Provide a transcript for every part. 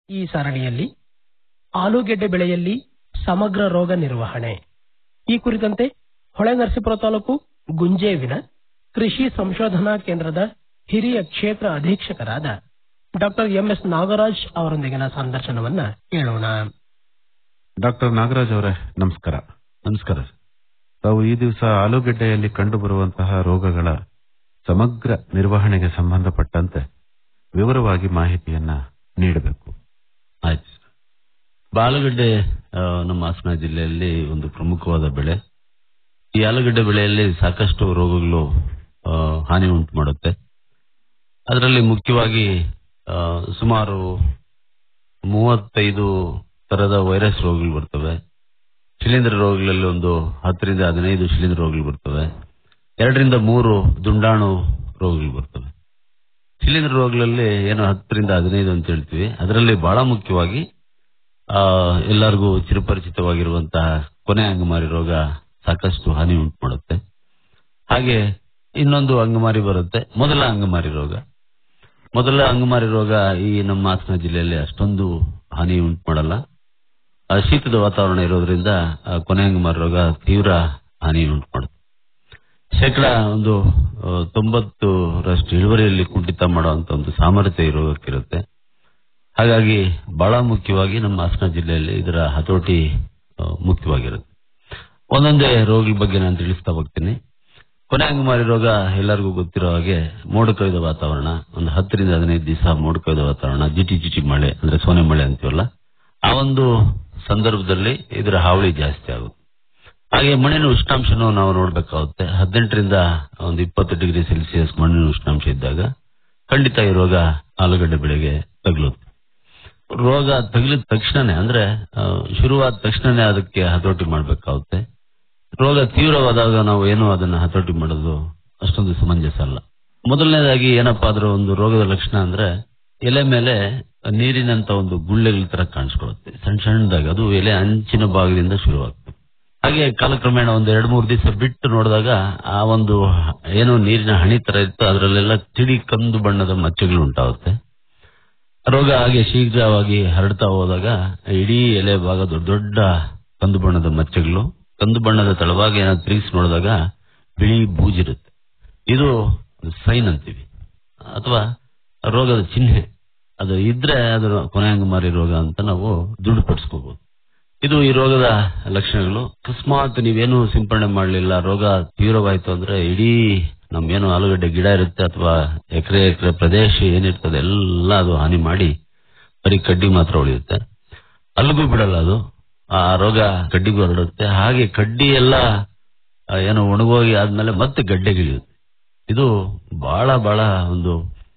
ಈ ಸರಣಿಯಲ್ಲಿ ಆಲೂಗೆಡ್ಡೆ ಬೆಳೆಯಲ್ಲಿ ಸಮಗ್ರ ರೋಗ ನಿರ್ವಹಣೆ ಈ ಕುರಿತಂತೆ ಹೊಳೆನರಸೀಪುರ ತಾಲೂಕು ಗುಂಜೇವಿನ ಕೃಷಿ ಸಂಶೋಧನಾ ಕೇಂದ್ರದ ಹಿರಿಯ ಕ್ಷೇತ್ರ ಅಧೀಕ್ಷಕರಾದ ಡಾಕ್ಟರ್ ಎಂಎಸ್ ನಾಗರಾಜ್ ಅವರೊಂದಿಗಿನ ಸಂದರ್ಶನವನ್ನ ಕೇಳೋಣ ಡಾಕ್ಟರ್ ನಾಗರಾಜ್ ಅವರೇ ನಮಸ್ಕಾರ ನಮಸ್ಕಾರ ತಾವು ಈ ದಿವಸ ಆಲೂಗೆಡ್ಡೆಯಲ್ಲಿ ಕಂಡುಬರುವಂತಹ ರೋಗಗಳ ಸಮಗ್ರ ನಿರ್ವಹಣೆಗೆ ಸಂಬಂಧಪಟ್ಟಂತೆ ವಿವರವಾಗಿ ಮಾಹಿತಿಯನ್ನ ನೀಡಬೇಕು ಆಯ್ತು ಸರ್. ಆಲೂಗಡ್ಡೆ ಆ, ನಮ್ಮ ಹಾಸನ ಜಿಲ್ಲೆಯಲ್ಲಿ ಒಂದು ಪ್ರಮುಖವಾದ ಬೆಳೆ ಈ ಆಲೂಗಡ್ಡೆ ಬೆಳೆಯಲ್ಲಿ ಸಾಕಷ್ಟು ರೋಗಗಳು ಆ, ಹಾನಿ ಉಂಟು ಮಾಡುತ್ತೆ ಅದರಲ್ಲಿ ಮುಖ್ಯವಾಗಿ ಆ, ಸುಮಾರು ಮೂವತ್ತೈದು ತರದ ವೈರಸ್ ರೋಗಗಳು ಬರ್ತವೆ ಶಿಲೀಂಧ್ರ ರೋಗಗಳಲ್ಲಿ ಒಂದು ಹತ್ತರಿಂದ ಹದಿನೈದು ಶಿಲೀಂಧ್ರ ರೋಗಗಳು ಬರ್ತವೆ ಎರಡರಿಂದ ಮೂರು ದುಂಡಾಣು ರೋಗಗಳು ಬರ್ತವೆ ಶಿಲೀಂಧ್ರ ರೋಗಗಳಲ್ಲಿ ಏನು ಹತ್ತರಿಂದ ಹದಿನೈದು ಅಂತ ಹೇಳ್ತೀವಿ ಅದರಲ್ಲಿ ಬಹಳ ಮುಖ್ಯವಾಗಿ ಆ ಎಲ್ಲರಿಗೂ ಚಿರಪರಿಚಿತವಾಗಿರುವಂತಹ ಕೊನೆ ಅಂಗಮಾರಿ ರೋಗ ಸಾಕಷ್ಟು ಹಾನಿ ಉಂಟು ಮಾಡುತ್ತೆ ಹಾಗೆ ಇನ್ನೊಂದು ಅಂಗಮಾರಿ ಬರುತ್ತೆ ಮೊದಲ ಅಂಗಮಾರಿ ರೋಗ ಮೊದಲ ಅಂಗಮಾರಿ ರೋಗ ಈ ನಮ್ಮ ಹಾಸನ ಜಿಲ್ಲೆಯಲ್ಲಿ ಅಷ್ಟೊಂದು ಹಾನಿ ಉಂಟು ಮಾಡಲ್ಲ ಆ, ಶೀತದ ವಾತಾವರಣ ಇರೋದ್ರಿಂದ ಆ, ಕೊನೆ ಅಂಗಮಾರಿ ರೋಗ ತೀವ್ರ ಹಾನಿ ಉಂಟು ಮಾಡುತ್ತೆ ಶೇಕಡ ಒಂದು ಆ, ತೊಂಬತ್ತರಷ್ಟು ಇಳುವರಿಯಲ್ಲಿ ಕುಂಠಿತ ಮಾಡುವಂತ ಒಂದು ಸಾಮರ್ಥ್ಯ ಈ ರೋಗಕ್ಕಿರುತ್ತೆ ಹಾಗಾಗಿ ಬಹಳ ಮುಖ್ಯವಾಗಿ ನಮ್ಮ ಹಾಸನ ಜಿಲ್ಲೆಯಲ್ಲಿ ಇದರ ಹತೋಟಿ ಆ, ಮುಖ್ಯವಾಗಿರುತ್ತೆ ಒಂದೊಂದೇ ರೋಗಗಳ ಬಗ್ಗೆ ನಾನು ತಿಳಿಸ್ತಾ ಹೋಗ್ತೀನಿ ಕೊನೆ ಅಂಗಮಾರಿ ರೋಗ ಎಲ್ಲರಿಗೂ ಗೊತ್ತಿರೋ ಹಾಗೆ ಮೋಡ ಕವಿದ ವಾತಾವರಣ ಒಂದು ಹತ್ತರಿಂದ ಹದಿನೈದು ದಿವಸ ಮೋಡ ಕವಿದ ವಾತಾವರಣ ಜಿಟಿ ಜಿಟಿ ಮಳೆ ಅಂದ್ರೆ ಸೋನೆ ಮಳೆ ಅಂತೀವಲ್ಲ ಆ ಒಂದು ಸಂದರ್ಭದಲ್ಲಿ ಇದರ ಹಾವಳಿ ಜಾಸ್ತಿ ಆಗುತ್ತೆ ಹಾಗೆ ಮಣ್ಣಿನ ಉಷ್ಣಾಂಶನೂ ನಾವು ನೋಡ್ಬೇಕಾಗುತ್ತೆ ಹದಿನೆಂಟರಿಂದ ಒಂದು ಇಪ್ಪತ್ತು ಡಿಗ್ರಿ ಸೆಲ್ಸಿಯಸ್ ಮಣ್ಣಿನ ಉಷ್ಣಾಂಶ ಇದ್ದಾಗ ಖಂಡಿತ ಈ ರೋಗ ಆಲೂಗಡ್ಡೆ ಬೆಳೆಗೆ ತಗಲುತ್ತೆ ರೋಗ ತಗಲಿದ ತಕ್ಷಣನೇ ಅಂದ್ರೆ ಆ, ಶುರುವಾದ ತಕ್ಷಣನೇ ಅದಕ್ಕೆ ಹತೋಟಿ ಮಾಡ್ಬೇಕಾಗುತ್ತೆ ರೋಗ ತೀವ್ರವಾದಾಗ ನಾವು ಏನು ಅದನ್ನ ಹತೋಟಿ ಮಾಡೋದು ಅಷ್ಟೊಂದು ಸಮಂಜಸ ಅಲ್ಲ ಮೊದಲನೇದಾಗಿ ಏನಪ್ಪಾ ಆದ್ರೂ ಒಂದು ರೋಗದ ಲಕ್ಷಣ ಅಂದ್ರೆ ಎಲೆ ಮೇಲೆ ನೀರಿನಂತ ಒಂದು ಗುಳ್ಳೆಗಳ ತರ ಕಾಣಿಸ್ಕೊಳ್ಳುತ್ತೆ ಸಣ್ಣ ಸಣ್ಣದಾಗಿ ಅದು ಎಲೆ ಅಂಚಿನ ಭಾಗದಿಂದ ಶುರುವಾಗ್ತದೆ ಹಾಗೆ ಕಾಲಕ್ರಮೇಣ ಒಂದು ಎರಡ್ ಮೂರು ದಿವಸ ಬಿಟ್ಟು ನೋಡಿದಾಗ ಆ ಒಂದು ಏನೋ ನೀರಿನ ಹನಿ ತರ ಇತ್ತು ಅದರಲ್ಲೆಲ್ಲ ತಿಳಿ ಕಂದು ಬಣ್ಣದ ಮಚ್ಚೆಗಳು ಉಂಟಾಗುತ್ತೆ ರೋಗ ಹಾಗೆ ಶೀಘ್ರವಾಗಿ ಹರಡ್ತಾ ಹೋದಾಗ ಇಡೀ ಎಲೆ ಭಾಗ ದೊಡ್ಡ ದೊಡ್ಡ ಕಂದು ಬಣ್ಣದ ಮಚ್ಚೆಗಳು ಕಂದು ಬಣ್ಣದ ತಳವಾಗಿ ಏನಾದ್ರು ತಿರುಗಿಸಿ ನೋಡಿದಾಗ ಬಿಳಿ ಬೂಜಿರುತ್ತೆ ಇದು ಸೈನ್ ಅಂತೀವಿ ಅಥವಾ ರೋಗದ ಚಿಹ್ನೆ ಅದು ಇದ್ರೆ ಅದರ ಕೊನೆ ಅಂಗಮಾರಿ ರೋಗ ಅಂತ ನಾವು ದೃಢಪಡಿಸ್ಕೋಬಹುದು ಇದು ಈ ರೋಗದ ಲಕ್ಷಣಗಳು ಅಕಸ್ಮಾತ್ ನೀವೇನು ಸಿಂಪರಣೆ ಮಾಡಲಿಲ್ಲ ರೋಗ ತೀವ್ರವಾಯ್ತು ಅಂದ್ರೆ ಇಡೀ ನಮ್ಗೇನು ಆಲೂಗಡ್ಡೆ ಗಿಡ ಇರುತ್ತೆ ಅಥವಾ ಎಕರೆ ಎಕರೆ ಪ್ರದೇಶ ಏನಿರ್ತದೆ ಎಲ್ಲ ಅದು ಹಾನಿ ಮಾಡಿ ಬರೀ ಕಡ್ಡಿ ಮಾತ್ರ ಉಳಿಯುತ್ತೆ ಅಲ್ಲಿಗೂ ಬಿಡಲ್ಲ ಅದು ಆ ರೋಗ ಕಡ್ಡಿಗೂ ಹರಡುತ್ತೆ ಹಾಗೆ ಕಡ್ಡಿ ಎಲ್ಲ ಆ, ಏನು ಒಣಗೋಗಿ ಆದ್ಮೇಲೆ ಮತ್ತೆ ಗಡ್ಡೆಗಿಳಿಯುತ್ತೆ ಇದು ಬಹಳ ಬಹಳ ಒಂದು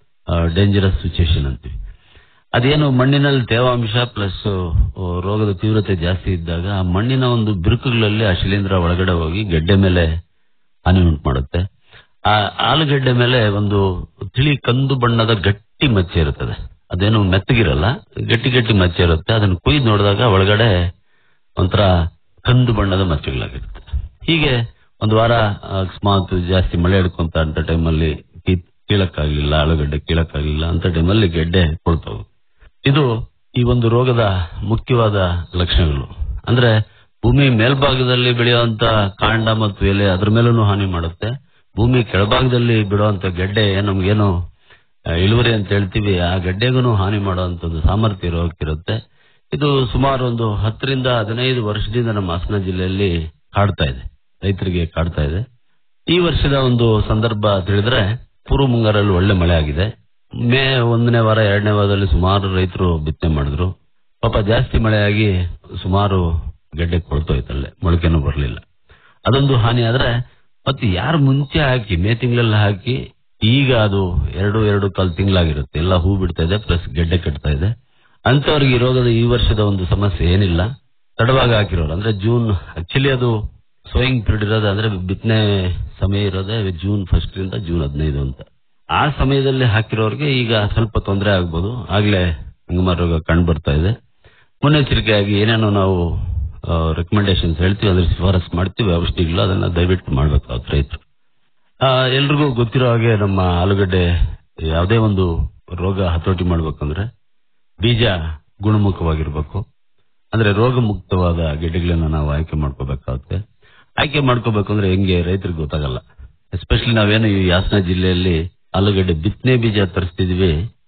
ಡೇಂಜರಸ್ ಸಿಚುಯೇಷನ್ ಅಂತೀವಿ ಅದೇನು ಮಣ್ಣಿನಲ್ಲಿ ತೇವಾಂಶ ಪ್ಲಸ್ ರೋಗದ ತೀವ್ರತೆ ಜಾಸ್ತಿ ಇದ್ದಾಗ ಆ ಮಣ್ಣಿನ ಒಂದು ಬಿರುಕುಗಳಲ್ಲಿ ಆ ಶಿಲೀಂಧ್ರ ಒಳಗಡೆ ಹೋಗಿ ಗೆಡ್ಡೆ ಮೇಲೆ ಹಾನಿ ಉಂಟು ಮಾಡುತ್ತೆ ಆ ಆಲೂಗೆಡ್ಡೆ ಮೇಲೆ ಒಂದು ತಿಳಿ ಕಂದು ಬಣ್ಣದ ಗಟ್ಟಿ ಮಚ್ಚೆ ಇರುತ್ತದೆ ಅದೇನು ಮೆತ್ತಗಿರಲ್ಲ ಗಟ್ಟಿ ಗಟ್ಟಿ ಮಚ್ಚೆ ಇರುತ್ತೆ ಅದನ್ನು ಕುಯ್ದು ನೋಡಿದಾಗ ಒಳಗಡೆ ಒಂಥರ ಕಂದು ಬಣ್ಣದ ಮಚ್ಚೆಗಳಾಗಿರುತ್ತೆ ಹೀಗೆ ಒಂದು ವಾರ ಅಕಸ್ಮಾತ್ ಜಾಸ್ತಿ ಮಳೆ ಹಿಡ್ಕೊಂತ ಅಂತ ಟೈಮಲ್ಲಿ ಕೀಳಕ್ಕಾಗ್ಲಿಲ್ಲ ಆಲೂಗಡ್ಡೆ ಕೀಳಕ್ಕಾಗ್ಲಿಲ್ಲ ಅಂತ ಟೈಮಲ್ಲಿ ಗೆಡ್ಡೆ ಕೊಳ್ತವು ಇದು ಈ ಒಂದು ರೋಗದ ಮುಖ್ಯವಾದ ಲಕ್ಷಣಗಳು ಅಂದ್ರೆ ಭೂಮಿ ಮೇಲ್ಭಾಗದಲ್ಲಿ ಬೆಳೆಯುವಂತ ಕಾಂಡ ಮತ್ತು ಎಲೆ ಅದ್ರ ಮೇಲೂ ಹಾನಿ ಮಾಡುತ್ತೆ ಭೂಮಿ ಕೆಳಭಾಗದಲ್ಲಿ ಬಿಡುವಂತ ಗೆಡ್ಡೆ ನಮ್ಗೇನು ಆ, ಇಳುವರಿ ಅಂತ ಹೇಳ್ತೀವಿ ಆ ಗಡ್ಡೆಗೂ ಹಾನಿ ಮಾಡುವಂತದ್ದು ಸಾಮರ್ಥ್ಯ ಇರೋಕ್ಕಿರುತ್ತೆ ಇದು ಸುಮಾರು ಒಂದು ಹತ್ತರಿಂದ ಹದಿನೈದು ವರ್ಷದಿಂದ ನಮ್ಮ ಹಾಸನ ಜಿಲ್ಲೆಯಲ್ಲಿ ಕಾಡ್ತಾ ಇದೆ ರೈತರಿಗೆ ಕಾಡ್ತಾ ಇದೆ ಈ ವರ್ಷದ ಒಂದು ಸಂದರ್ಭ ತಿಳಿದ್ರೆ ಪೂರ್ವ ಮುಂಗಾರಲ್ಲಿ ಒಳ್ಳೆ ಮಳೆ ಆಗಿದೆ ಮೇ ಒಂದನೇ ವಾರ ಎರಡನೇ ವಾರದಲ್ಲಿ ಸುಮಾರು ರೈತರು ಬಿತ್ತನೆ ಮಾಡಿದ್ರು ಪಾಪ ಜಾಸ್ತಿ ಮಳೆಯಾಗಿ ಸುಮಾರು ಗೆಡ್ಡೆ ಕೊಳ್ತೋಯ್ತಲ್ಲೇ ಮೊಳಕೆನೂ ಬರಲಿಲ್ಲ ಅದೊಂದು ಹಾನಿ ಆದ್ರೆ ಮತ್ತೆ ಯಾರು ಮುಂಚೆ ಹಾಕಿ ಮೇ ತಿಂಗಳಲ್ಲಿ ಹಾಕಿ ಈಗ ಅದು ಎರಡು ಎರಡು ಕಾಲ್ ತಿಂಗಳಾಗಿರುತ್ತೆ ಎಲ್ಲ ಹೂ ಬಿಡ್ತಾ ಇದೆ ಪ್ಲಸ್ ಗೆಡ್ಡೆ ಕಟ್ತಾ ಇದೆ ಅಂತವ್ರಿಗೆ ಈ ರೋಗದ ಈ ವರ್ಷದ ಒಂದು ಸಮಸ್ಯೆ ಏನಿಲ್ಲ ತಡವಾಗಿ ಹಾಕಿರೋರು ಅಂದ್ರೆ ಜೂನ್ ಆಕ್ಚುಲಿ ಅದು ಸೋಯಿಂಗ್ ಪೀರಿಯಡ್ ಇರೋದು ಅಂದ್ರೆ ಬಿತ್ತನೆ ಸಮಯ ಇರೋದೇ ಜೂನ್ ಫಸ್ಟ್ ರಿಂದ ಜೂನ್ ಹದಿನೈದು ಅಂತ ಆ ಸಮಯದಲ್ಲಿ ಹಾಕಿರೋರಿಗೆ ಈಗ ಸ್ವಲ್ಪ ತೊಂದರೆ ಆಗ್ಬೋದು ಆಗ್ಲೇ ಅಂಗಮಾರಿ ರೋಗ ಕಂಡು ಬರ್ತಾ ಇದೆ ಮುನ್ನೆಚ್ಚರಿಕೆಯಾಗಿ ಏನೇನೋ ನಾವು ರೆಕಮೆಂಡೇಶನ್ಸ್ ಹೇಳ್ತೀವಿ ಅದ್ರ ಶಿಫಾರಸ್ ಮಾಡ್ತೀವಿ ಔಷಧಿಗಳು ಅದನ್ನ ದಯವಿಟ್ಟು ಮಾಡ್ಬೇಕಾಗುತ್ತೆ ರೈತರು ಆ, ಎಲ್ರಿಗೂ ಗೊತ್ತಿರೋ ಹಾಗೆ ನಮ್ಮ ಆಲೂಗಡ್ಡೆ ಯಾವುದೇ ಒಂದು ರೋಗ ಹತೋಟಿ ಮಾಡ್ಬೇಕಂದ್ರೆ ಬೀಜ ಗುಣಮುಖವಾಗಿರ್ಬೇಕು ಅಂದ್ರೆ ರೋಗ ಮುಕ್ತವಾದ ಗೆಡ್ಡೆಗಳನ್ನ ನಾವು ಆಯ್ಕೆ ಮಾಡ್ಕೋಬೇಕಾಗುತ್ತೆ ಆಯ್ಕೆ ಮಾಡ್ಕೋಬೇಕು ಅಂದ್ರೆ ಹೆಂಗೆ ರೈತರಿಗೆ ಗೊತ್ತಾಗಲ್ಲ ಎಸ್ಪೆಷಲಿ ನಾವೇನು ಈ ಹಾಸನ ಜಿಲ್ಲೆಯಲ್ಲಿ ಆಲೂಗಡ್ಡೆ ಬಿತ್ತನೆ ಬೀಜ ತರಿಸ್ತಿದ್ವಿ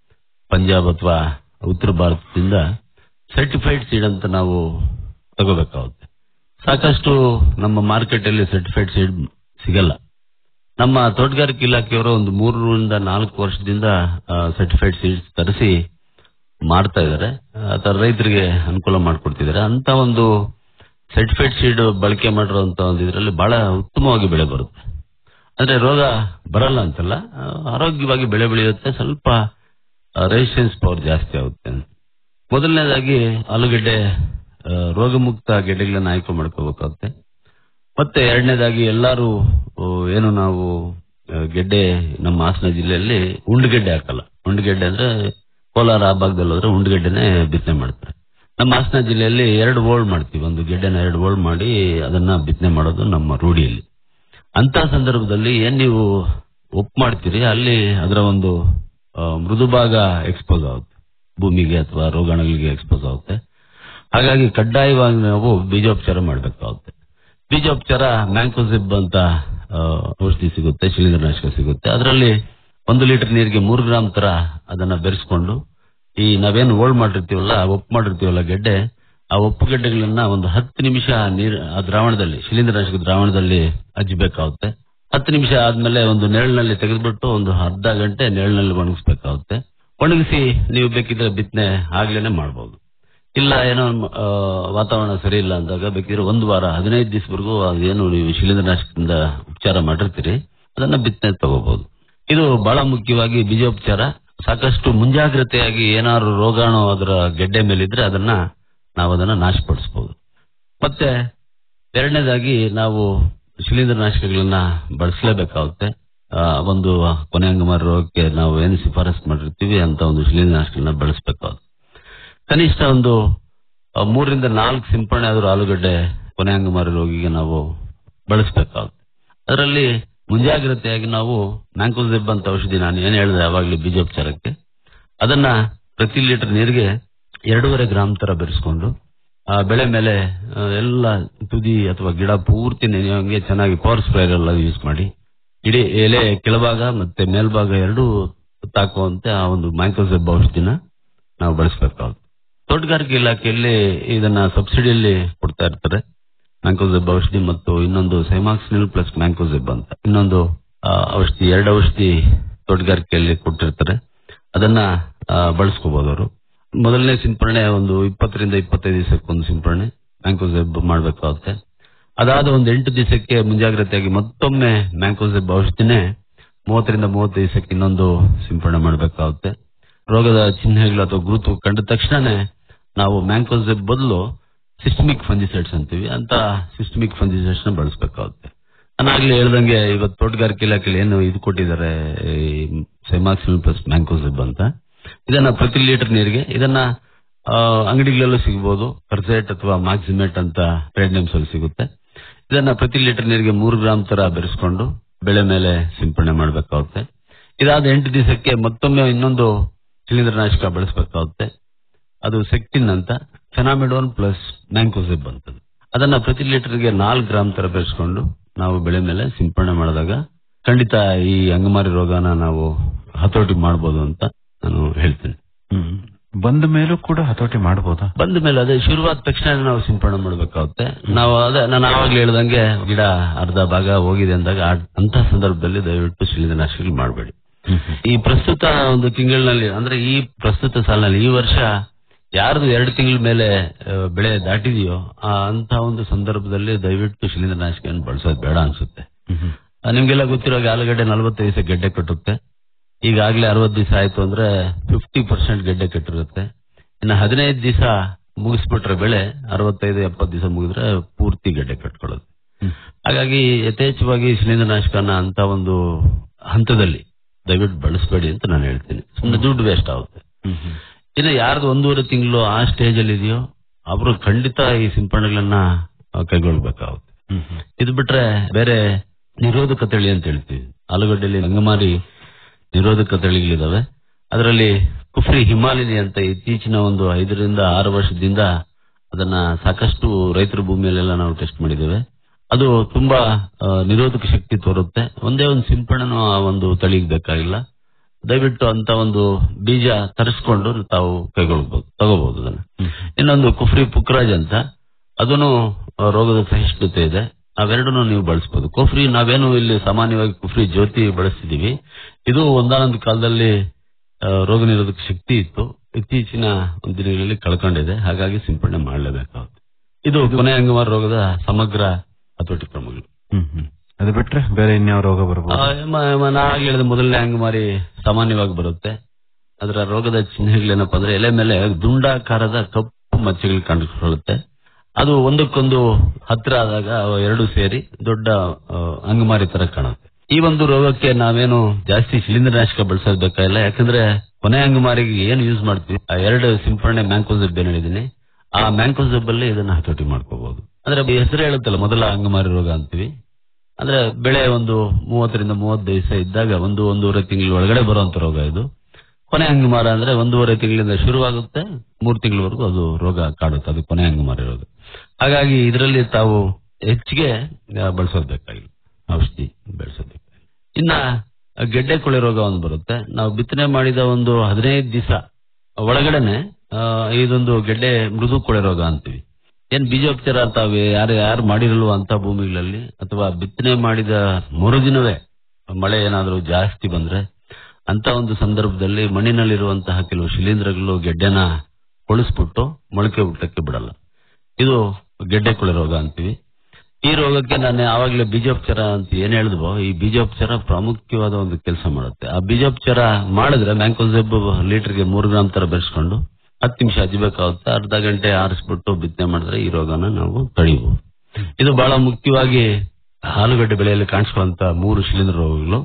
ಪಂಜಾಬ್ ಅಥವಾ ಉತ್ತರ ಭಾರತದಿಂದ ಸರ್ಟಿಫೈಡ್ ಸೀಡ್ ಅಂತ ನಾವು ತಗೋಬೇಕಾಗುತ್ತೆ ಸಾಕಷ್ಟು ನಮ್ಮ ಮಾರ್ಕೆಟ್ ಅಲ್ಲಿ ಸರ್ಟಿಫೈಡ್ ಸೀಡ್ ಸಿಗಲ್ಲ ನಮ್ಮ ತೋಟಗಾರಿಕೆ ಇಲಾಖೆಯವರು ಒಂದು ಮೂರರಿಂದ ನಾಲ್ಕು ವರ್ಷದಿಂದ ಸರ್ಟಿಫೈಡ್ ಸೀಡ್ಸ್ ತರಿಸಿ ಮಾಡ್ತಾ ಇದ್ದಾರೆ ಅಥವಾ ರೈತರಿಗೆ ಅನುಕೂಲ ಮಾಡ್ಕೊಡ್ತಿದ್ದಾರೆ ಅಂತ ಒಂದು ಸರ್ಟಿಫೈಡ್ ಸೀಡ್ ಬಳಕೆ ಮಾಡಿರುವಂತ ಒಂದು ಇದರಲ್ಲಿ ಬಹಳ ಉತ್ತಮವಾಗಿ ಬೆಳೆ ಬರುತ್ತೆ ಅಂದ್ರೆ ರೋಗ ಬರಲ್ಲ ಅಂತಲ್ಲ ಆ, ಆರೋಗ್ಯವಾಗಿ ಬೆಳೆ ಬೆಳೆಯುತ್ತೆ ಸ್ವಲ್ಪ ರೆಸಿಸ್ಟೆನ್ಸ್ ಪವರ್ ಜಾಸ್ತಿ ಆಗುತ್ತೆ ಮೊದಲನೇದಾಗಿ ಆಲೂಗೆಡ್ಡೆ ಆ, ರೋಗಮುಕ್ತ ಗೆಡ್ಡೆಗಳನ್ನ ಆಯ್ಕೆ ಮಾಡ್ಕೋಬೇಕಾಗುತ್ತೆ ಮತ್ತೆ ಎರಡನೇದಾಗಿ ಎಲ್ಲರೂ ಆ, ಏನು ನಾವು ಆ, ಗೆಡ್ಡೆ ನಮ್ಮ ಹಾಸನ ಜಿಲ್ಲೆಯಲ್ಲಿ ಉಂಡುಗೆಡ್ಡೆ ಹಾಕಲ್ಲ ಉಂಡುಗೆಡ್ಡೆ ಅಂದ್ರೆ ಕೋಲಾರ ಆ ಭಾಗದಲ್ಲಿ ಹೋದ್ರೆ ಉಂಡುಗೆಡ್ಡೆನೆ ಬಿತ್ತನೆ ಮಾಡ್ತಾರೆ ನಮ್ಮ ಹಾಸನ ಜಿಲ್ಲೆಯಲ್ಲಿ ಎರಡು ಓಲ್ಡ್ ಮಾಡ್ತೀವಿ ಒಂದು ಗೆಡ್ಡೆನ ಎರಡು ಓಲ್ಡ್ ಮಾಡಿ ಅದನ್ನ ಬಿತ್ತನೆ ಮಾಡೋದು ನಮ್ಮ ರೂಢಿಯಲ್ಲಿ ಅಂತ ಸಂದರ್ಭದಲ್ಲಿ ಏನ್ ನೀವು ಒಪ್ಪು ಮಾಡ್ತೀರಿ ಅಲ್ಲಿ ಅದರ ಒಂದು ಆ, ಮೃದು ಭಾಗ ಎಕ್ಸ್ಪೋಸ್ ಆಗುತ್ತೆ ಭೂಮಿಗೆ ಅಥವಾ ರೋಗಾಣುಗಳಿಗೆ ಎಕ್ಸ್ಪೋಸ್ ಆಗುತ್ತೆ ಹಾಗಾಗಿ ಕಡ್ಡಾಯವಾಗಿ ನಾವು ಬೀಜೋಪಚಾರ ಮಾಡಬೇಕಾಗುತ್ತೆ ಬೀಜೋಪಚಾರ ಮ್ಯಾಂಕೋಸಿಬ್ ಅಂತ ಆ, ಔಷಧಿ ಸಿಗುತ್ತೆ ಶಿಲೀಂಧ್ರನಾಶಕ ಸಿಗುತ್ತೆ ಅದರಲ್ಲಿ ಒಂದು ಲೀಟರ್ ನೀರಿಗೆ ಮೂರು ಗ್ರಾಮ್ ತರ ಅದನ್ನ ಬೆರೆಸ್ಕೊಂಡು ಈ ನಾವೇನು ಓಲ್ಡ್ ಮಾಡಿರ್ತೀವಲ್ಲ ಒಪ್ಪು ಮಾಡಿರ್ತೀವಲ್ಲ ಗೆಡ್ಡೆ ಆ ಒಪ್ಪು ಗೆಡ್ಡೆಗಳನ್ನ ಒಂದು ಹತ್ತು ನಿಮಿಷ ನೀರ್ ಆ ದ್ರಾವಣದಲ್ಲಿ ಶಿಲೀಂಧ್ರನಾಶಕ ದ್ರಾವಣದಲ್ಲಿ ಹಚ್ಚಬೇಕಾಗುತ್ತೆ ಹತ್ತು ನಿಮಿಷ ಆದ್ಮೇಲೆ ಒಂದು ನೆರಳಿನಲ್ಲಿ ತೆಗೆದ್ಬಿಟ್ಟು ಒಂದು ಅರ್ಧ ಗಂಟೆ ನೆರಳಿನಲ್ಲಿ ಒಣಗಿಸ್ಬೇಕಾಗುತ್ತೆ ಒಣಗಿಸಿ ನೀವು ಬೇಕಿದ್ರೆ ಬಿತ್ತನೆ ಆಗ್ಲೇನೆ ಮಾಡಬಹುದು ಇಲ್ಲ ಏನೋ ಆ, ವಾತಾವರಣ ಸರಿ ಇಲ್ಲ ಅಂದಾಗ ಬೇಕಿದ್ರೆ ಒಂದು ವಾರ ಹದಿನೈದು ದಿವಸವರೆಗೂ ಅದೇನು ನೀವು ಶಿಲೀಂಧ್ರನಾಶಕದಿಂದ ಉಪಚಾರ ಮಾಡಿರ್ತೀರಿ ಅದನ್ನ ಬಿತ್ತನೆ ತಗೋಬಹುದು ಇದು ಬಹಳ ಮುಖ್ಯವಾಗಿ ಬೀಜೋಪಚಾರ ಸಾಕಷ್ಟು ಮುಂಜಾಗ್ರತೆಯಾಗಿ ಏನಾದ್ರು ರೋಗಾಣು ಅದರ ಗೆಡ್ಡೆ ಮೇಲಿದ್ರೆ ಅದನ್ನ ನಾವು ಅದನ್ನ ನಾಶಪಡಿಸಬಹುದು ಮತ್ತೆ ಎರಡನೇದಾಗಿ ನಾವು ಶಿಲೀಂಧ್ರನಾಶಕಗಳನ್ನ ಬಳಸಲೇಬೇಕಾಗುತ್ತೆ ಆ, ಒಂದು ಕೊನೆ ಅಂಗಮಾರಿ ರೋಗಕ್ಕೆ ನಾವು ಏನು ಶಿಫಾರಸ್ ಮಾಡಿರ್ತೀವಿ ಅಂತ ಒಂದು ಶಿಲೀಂಧ್ರನಾಶಕಗಳನ್ನ ಬಳಸಬೇಕಾಗುತ್ತೆ ಕನಿಷ್ಠ ಒಂದು ಆ, ಮೂರರಿಂದ ನಾಲ್ಕು ಸಿಂಪರಣೆ ಆದರೂ ಆಲೂಗಡ್ಡೆ ಕೊನೆ ಅಂಗಮಾರಿ ರೋಗಿಗೆ ನಾವು ಬಳಸಬೇಕಾಗುತ್ತೆ ಅದರಲ್ಲಿ ಮುಂಜಾಗ್ರತೆಯಾಗಿ ನಾವು ಮ್ಯಾಂಕೋಸಿಬ್ ಅಂತ ಔಷಧಿ ನಾನು ಏನು ಹೇಳಿದೆ ಯಾವಾಗಲೂ ಬೀಜೋಪಚಾರಕ್ಕೆ ಅದನ್ನ ಪ್ರತಿ ಲೀಟರ್ ನೀರಿಗೆ ಎರಡೂವರೆ ಗ್ರಾಮ್ ತರ ಬೆರೆಸ್ಕೊಂಡು ಆ ಬೆಳೆ ಮೇಲೆ ಆ, ಎಲ್ಲ ತುದಿ ಅಥವಾ ಗಿಡ ಪೂರ್ತಿ ನೆನೆಯೋಂಗೆ ಚೆನ್ನಾಗಿ ಪವರ್ ಸ್ಪ್ರೇಯರ್ ಎಲ್ಲ ಯೂಸ್ ಮಾಡಿ ಇಡೀ ಎಲೆ ಕೆಳಭಾಗ ಮತ್ತೆ ಮೇಲ್ಭಾಗ ಎರಡೂ ತಾಕುವಂತೆ ಆ ಒಂದು ಮ್ಯಾಂಕೋಸಿಬ್ ಔಷಧಿನ ನಾವು ಬಳಸಬೇಕಾಗುತ್ತೆ ತೋಟಗಾರಿಕೆ ಇಲಾಖೆಯಲ್ಲಿ ಇದನ್ನ ಸಬ್ಸಿಡಿಯಲ್ಲಿ ಕೊಡ್ತಾ ಇರ್ತಾರೆ ಮ್ಯಾಂಕೋಸೆಬ್ ಔಷಧಿ ಮತ್ತು ಇನ್ನೊಂದು ಸೈಮಾಕ್ಸಿನಿಲ್ ಪ್ಲಸ್ ಮ್ಯಾಂಕೋಸೆಬ್ ಅಂತ ಇನ್ನೊಂದು ಆ, ಔಷಧಿ ಎರಡು ಔಷಧಿ ತೋಟಗಾರಿಕೆಯಲ್ಲಿ ಕೊಟ್ಟಿರ್ತಾರೆ ಅದನ್ನ ಬಳಸ್ಕೋಬಹುದು ಅವರು ಮೊದಲನೇ ಸಿಂಪರಣೆ ಒಂದು ಇಪ್ಪತ್ತರಿಂದ ಇಪ್ಪತ್ತೈದು ದಿವಸಕ್ಕೆ ಒಂದು ಸಿಂಪರಣೆ ಮ್ಯಾಂಕೋಸೆಬ್ ಮಾಡಬೇಕಾಗುತ್ತೆ ಅದಾದ ಒಂದು ಎಂಟು ದಿವಸಕ್ಕೆ ಮುಂಜಾಗ್ರತೆಯಾಗಿ ಮತ್ತೊಮ್ಮೆ ಮ್ಯಾಂಕೋಸೆಬ್ ಔಷಧಿನೇ ಮೂವತ್ತರಿಂದ ಮೂವತ್ತು ದಿವಸಕ್ಕೆ ಇನ್ನೊಂದು ಸಿಂಪರಣೆ ಮಾಡಬೇಕಾಗುತ್ತೆ ರೋಗದ ಚಿಹ್ನೆಗಳು ಅಥವಾ ಗುರುತು ಕಂಡ ತಕ್ಷಣನೇ ನಾವು ಮ್ಯಾಂಕೋಸೆಬ್ ಬದಲು ಸಿಸ್ಟಮಿಕ್ ಫಂಜಿಸೈಡ್ಸ್ ಅಂತೀವಿ ಅಂತ ಸಿಸ್ಟಮಿಕ್ ಫಂಜಿಸೈಡ್ಸ್ ನ ಬಳಸಬೇಕಾಗುತ್ತೆ ನಾನು ಆಗ್ಲೇ ಹೇಳ್ದಂಗೆ ಇವತ್ತು ತೋಟಗಾರಿಕೆ ಇಲಾಖೆಯಲ್ಲಿ ಏನು ಇದು ಕೊಟ್ಟಿದ್ದಾರೆ ಸೈಮಾಕ್ಸಿಲ್ ಪ್ಲಸ್ ಮ್ಯಾಂಕೋಸೆಬ್ ಅಂತ ಇದನ್ನ ಪ್ರತಿ ಲೀಟರ್ ನೀರಿಗೆ ಇದನ್ನ ಆ, ಅಂಗಡಿಗಳಲ್ಲೂ ಸಿಗಬಹುದು ಕರ್ಸೆಟ್ ಅಥವಾ ಮ್ಯಾಕ್ಸಿಮೇಟ್ ಅಂತ ಟ್ರೇಡ್ ನೇಮ್ಸ್ ಅಲ್ಲಿ ಸಿಗುತ್ತೆ ಇದನ್ನ ಪ್ರತಿ ಲೀಟರ್ ನೀರಿಗೆ ಮೂರು ಗ್ರಾಮ್ ತರ ಬೆರೆಸ್ಕೊಂಡು ಬೆಳೆ ಮೇಲೆ ಸಿಂಪಡಣೆ ಮಾಡಬೇಕಾಗುತ್ತೆ ಇದಾದ ಎಂಟು ದಿವಸಕ್ಕೆ ಮತ್ತೊಮ್ಮೆ ಇನ್ನೊಂದು ಶಿಲೀಂಧ್ರನಾಶಕ ಬಳಸಬೇಕಾಗುತ್ತೆ ಅದು ಸೆಕ್ಟಿನ್ ಅಂತ ಫೆನಾಮಿಡೋನ್ ಪ್ಲಸ್ ಮ್ಯಾಂಕೋಸಿಬ್ ಅಂತ ಅದನ್ನ ಪ್ರತಿ ಲೀಟರ್ಗೆ ನಾಲ್ಕು ಗ್ರಾಮ್ ತರ ಬೆರೆಸ್ಕೊಂಡು ನಾವು ಬೆಳೆ ಮೇಲೆ ಸಿಂಪಡಣೆ ಮಾಡಿದಾಗ ಖಂಡಿತ ಈ ಅಂಗಮಾರಿ ರೋಗನ ನಾವು ಹತೋಟಿ ಮಾಡಬಹುದು ಅಂತ ನಾನು ಹೇಳ್ತೇನೆ ಹ್ಮ್. ಬಂದ ಮೇಲೂ ಕೂಡ ಹತೋಟಿ ಮಾಡಬಹುದಾ ಬಂದ ಮೇಲೆ ಅದೇ ಶುರುವಾದ ತಕ್ಷಣ ನಾವು ಸಿಂಪಡಣೆ ಮಾಡಬೇಕಾಗುತ್ತೆ ನಾವು ಅದೇ ನಾನು ಆವಾಗಲೇ ಹೇಳ್ದಂಗೆ ಗಿಡ ಅರ್ಧ ಭಾಗ ಹೋಗಿದೆ ಅಂದಾಗ ಆ- ಅಂತ ಸಂದರ್ಭದಲ್ಲಿ ದಯವಿಟ್ಟು ಶಿಲೀಂಧ್ರನಾಶಕಗಳು ಮಾಡಬೇಡಿ ಈ ಪ್ರಸ್ತುತ ಒಂದು ತಿಂಗಳಿನಲ್ಲಿ ಅಂದ್ರೆ ಈ ಪ್ರಸ್ತುತ ಸಾಲಿನಲ್ಲಿ ಈ ವರ್ಷ ಯಾರ್ದು ಎರಡು ತಿಂಗಳ ಮೇಲೆ ಆ, ಬೆಳೆ ದಾಟಿದೆಯೋ ಆ ಅಂತ ಒಂದು ಸಂದರ್ಭದಲ್ಲಿ ದಯವಿಟ್ಟು ಶಿಲೀಂಧ್ರನಾಶಕವನ್ನು ಬಳಸೋದು ಬೇಡ ಅನ್ಸುತ್ತೆ ಆ, ನಿಮ್ಗೆಲ್ಲ ಗೊತ್ತಿರೋ ಹಾಗೆ ಆಲೂಗಡ್ಡೆ ನಲವತ್ತೈದು ದಿವಸ ಗೆಡ್ಡೆ ಕಟ್ಟುತ್ತೆ ಈಗಾಗಲೇ ಅರವತ್ತು ದಿವಸ ಆಯ್ತು ಅಂದ್ರೆ ಫಿಫ್ಟಿ ಪರ್ಸೆಂಟ್ ಗೆಡ್ಡೆ ಕಟ್ಟಿರುತ್ತೆ ಇನ್ನು ಹದಿನೈದು ದಿವಸ ಮುಗಿಸ್ಬಿಟ್ರೆ ಬೆಳೆ ಅರವತ್ತೈದು ಎಪ್ಪತ್ತು ದಿವಸ ಮುಗಿದ್ರೆ ಪೂರ್ತಿ ಗೆಡ್ಡೆ ಕಟ್ಕೊಳ್ಳುತ್ತೆ ಹಾಗಾಗಿ ಯಥೇಚ್ಛವಾಗಿ ಶಿಲೀಂಧ್ರನಾಶಕನ ಅಂತ ಒಂದು ಹಂತದಲ್ಲಿ ದಯವಿಟ್ಟು ಬಳಸಬೇಡಿ ಅಂತ ನಾನು ಹೇಳ್ತೀನಿ ಸುಮ್ಮನೆ ದುಡ್ಡು ವೇಸ್ಟ್ ಆಗುತ್ತೆ ಇನ್ನು ಯಾರ್ದು ಒಂದೂವರೆ ತಿಂಗಳು ಆ ಸ್ಟೇಜ್ ಅಲ್ಲಿ ಇದೆಯೋ ಅವರು ಖಂಡಿತ ಈ ಸಿಂಪಡಣೆಗಳನ್ನ ಆ, ಕೈಗೊಳ್ಬೇಕಾಗುತ್ತೆ ಇದು ಬಿಟ್ರೆ ಬೇರೆ ನಿರೋಧಕ ತಳಿ ಅಂತ ಹೇಳ್ತೀವಿ ಆಲೂಗಡ್ಡೆಯಲ್ಲಿ ಅಂಗಮಾರಿ ನಿರೋಧಕ ತಳಿಗಳಿದಾವೆ ಅದರಲ್ಲಿ ಕುಫ್ರಿ ಹಿಮಾಲಿನಿ ಅಂತ ಇತ್ತೀಚಿನ ಒಂದು ಐದರಿಂದ ಆರು ವರ್ಷದಿಂದ ಅದನ್ನ ಸಾಕಷ್ಟು ರೈತರ ಭೂಮಿಯಲ್ಲೆಲ್ಲ ನಾವು ಟೆಸ್ಟ್ ಮಾಡಿದ್ದೇವೆ ಅದು ತುಂಬಾ ಆ, ನಿರೋಧಕ ಶಕ್ತಿ ತೋರುತ್ತೆ ಒಂದೇ ಒಂದು ಸಿಂಪಡಣೆನೂ ಆ ಒಂದು ತಳಿಗೆ ಬೇಕಾಗಿಲ್ಲ ದಯವಿಟ್ಟು ಅಂತ ಒಂದು ಬೀಜ ತರಿಸ್ಕೊಂಡು ತಾವು ಕೈಗೊಳ್ಬಹುದು ತಗೋಬಹುದು ಅದನ್ನ ಇನ್ನೊಂದು ಕುಫ್ರಿ ಪುಕ್ರಾಜ್ ಅಂತ ಅದನ್ನು ಆ, ರೋಗದ ಸಹಿಷ್ಣುತೆ ಇದೆ ಅವೆರಡನ್ನು ನೀವು ಬಳಸಬಹುದು ಕುಫ್ರಿ ನಾವೇನು ಇಲ್ಲಿ ಸಾಮಾನ್ಯವಾಗಿ ಕುಫ್ರಿ ಜ್ಯೋತಿ ಬಳಸ್ತಿದೀವಿ ಇದು ಒಂದಾನೊಂದು ಕಾಲದಲ್ಲಿ ಆ, ರೋಗ ನಿರೋಧಕ ಶಕ್ತಿ ಇತ್ತು ಇತ್ತೀಚಿನ ಒಂದು ದಿನಗಳಲ್ಲಿ ಕಳ್ಕೊಂಡಿದೆ ಹಾಗಾಗಿ ಸಿಂಪಡಣೆ ಮಾಡಲೇಬೇಕಾಗುತ್ತೆ ಇದು ಕೊನೆ ಅಂಗಮಾರ ರೋಗದ ಸಮಗ್ರ ಹತೋಟಿ ಕ್ರಮಗಳು ಹ್ಮ್ ಹ್ಮ್ ಅದು ಬಿಟ್ರೆ ಬೇರೆ ಇನ್ಯಾವ ರೋಗ ಆ, ಬರ್ಬೋದು ಮ- ಮ- ನಾ ಆಗ್ಲೇ ಹೇಳಿದ ಮೊದಲನೇ ಅಂಗಮಾರಿ ಸಾಮಾನ್ಯವಾಗಿ ಬರುತ್ತೆ ಅದರ ರೋಗದ ಚಿಹ್ನೆಗಳೇನಪ್ಪ ಅಂದ್ರೆ ಎಲೆ ಮೇಲೆ ದುಂಡಾಕಾರದ ಕಪ್ಪು ಮಚ್ಚೆಗಳು ಕಾಣಿಸಿಕೊಳ್ಳುತ್ತೆ ಅದು ಒಂದಕ್ಕೊಂದು ಹತ್ರ ಆದಾಗ ಅವು ಎರಡು ಸೇರಿ ದೊಡ್ಡ ಆ, ಅಂಗಮಾರಿ ತರ ಕಾಣುತ್ತೆ ಈ ಒಂದು ರೋಗಕ್ಕೆ ನಾವೇನು ಜಾಸ್ತಿ ಶಿಲೀಂಧ್ರನಾಶಕ ಬಳಸೋದ್ ಬೇಕಾಗಿಲ್ಲ ಯಾಕಂದ್ರೆ ಕೊನೆ ಅಂಗಮಾರಿಗೆ ಏನು ಯೂಸ್ ಮಾಡ್ತೀವಿ ಆ ಎರಡು ಸಿಂಪರಣೆ ಮ್ಯಾಂಕೋಸಬ್ ಏನ್ ಹೇಳಿದೀನಿ ಆ ಮ್ಯಾಂಕೋಸಬ್ ಅಲ್ಲಿ ಇದನ್ನ ಹತೋಟಿ ಮಾಡ್ಕೋಬಹುದು ಅಂದ್ರೆ ಹೆಸರು ಹೇಳುತ್ತಲ್ಲ ಮೊದಲ ಅಂಗಮಾರಿ ರೋಗ ಅಂತೀವಿ ಅಂದ್ರೆ ಬೆಳೆ ಒಂದು ಮೂವತ್ತರಿಂದ ಮೂವತ್ತು ದಿವಸ ಇದ್ದಾಗ ಒಂದು ಒಂದೂವರೆ ತಿಂಗಳ ಒಳಗಡೆ ಬರುವಂತ ರೋಗ ಇದು ಕೊನೆ ಅಂಗಮಾರ ಅಂದ್ರೆ ಒಂದೂವರೆ ತಿಂಗಳಿಂದ ಶುರುವಾಗುತ್ತೆ ಮೂರು ತಿಂಗಳವರೆಗೂ ಅದು ರೋಗ ಕಾಡುತ್ತೆ ಅದು ಕೊನೆ ಅಂಗಮಾರಿ ರೋಗ ಹಾಗಾಗಿ ಇದರಲ್ಲಿ ತಾವು ಹೆಚ್ಚಿಗೆ ಆ, ಬಳಸೋದ್ ಬೇಕಾಗಿಲ್ಲ ಔಷಧಿ ಬೆಳೆಸೋದಕ್ಕೆ ಇನ್ನ ಗೆಡ್ಡೆ ಕೊಳೆ ರೋಗ ಒಂದು ಬರುತ್ತೆ ನಾವು ಬಿತ್ತನೆ ಮಾಡಿದ ಒಂದು ಹದಿನೈದು ದಿವಸ ಒಳಗಡೆನೆ ಆ, ಇದೊಂದು ಗೆಡ್ಡೆ ಮೃದು ಕೊಳೆ ರೋಗ ಅಂತೀವಿ ಏನ್ ಬೀಜೋಪಚಾರ ತಾವೇ ಯಾರು ಯಾರು ಮಾಡಿರಲ್ವ ಅಂತ ಭೂಮಿಗಳಲ್ಲಿ ಅಥವಾ ಬಿತ್ತನೆ ಮಾಡಿದ ಮರುದಿನವೇ ಮಳೆ ಏನಾದರೂ ಜಾಸ್ತಿ ಬಂದ್ರೆ ಅಂತ ಒಂದು ಸಂದರ್ಭದಲ್ಲಿ ಮಣ್ಣಿನಲ್ಲಿರುವಂತಹ ಕೆಲವು ಶಿಲೀಂಧ್ರಗಳು ಗೆಡ್ಡೆನ ಕೊಳಿಸ್ಬಿಟ್ಟು ಮೊಳಕೆ ಹುಟ್ಟಕ್ಕೆ ಬಿಡಲ್ಲ ಇದು ಗೆಡ್ಡೆ ಕೊಳೆ ರೋಗ ಅಂತೀವಿ ಈ ರೋಗಕ್ಕೆ ನಾನು ಆವಾಗಲೇ ಬೀಜೋಪಚಾರ ಅಂತ ಏನ್ ಹೇಳಿದ್ವೋ ಈ ಬೀಜೋಪಚಾರ ಪ್ರಾಮುಖ್ಯವಾದ ಒಂದು ಕೆಲಸ ಮಾಡುತ್ತೆ ಆ ಬೀಜೋಪಚಾರ ಮಾಡಿದ್ರೆ ಮ್ಯಾಂಕೋಸೆಬ್ ಲೀಟರ್ಗೆ ಮೂರು ಗ್ರಾಮ್ ತರ ಬೆರೆಸ್ಕೊಂಡು ಹತ್ತು ನಿಮಿಷ ಹಚ್ಚಬೇಕಾಗುತ್ತೆ ಅರ್ಧ ಗಂಟೆ ಆರಿಸ್ಬಿಟ್ಟು ಬಿತ್ತನೆ ಮಾಡಿದ್ರೆ ಈ ರೋಗನ ನಾವು ತಡೆಯಬಹುದು ಇದು ಬಹಳ ಮುಖ್ಯವಾಗಿ ಆಲೂಗಡ್ಡೆ ಬೆಳೆಯಲ್ಲಿ ಕಾಣಿಸುವಂತ ಮೂರು ಶಿಲೀಂಧ್ರ ರೋಗಗಳು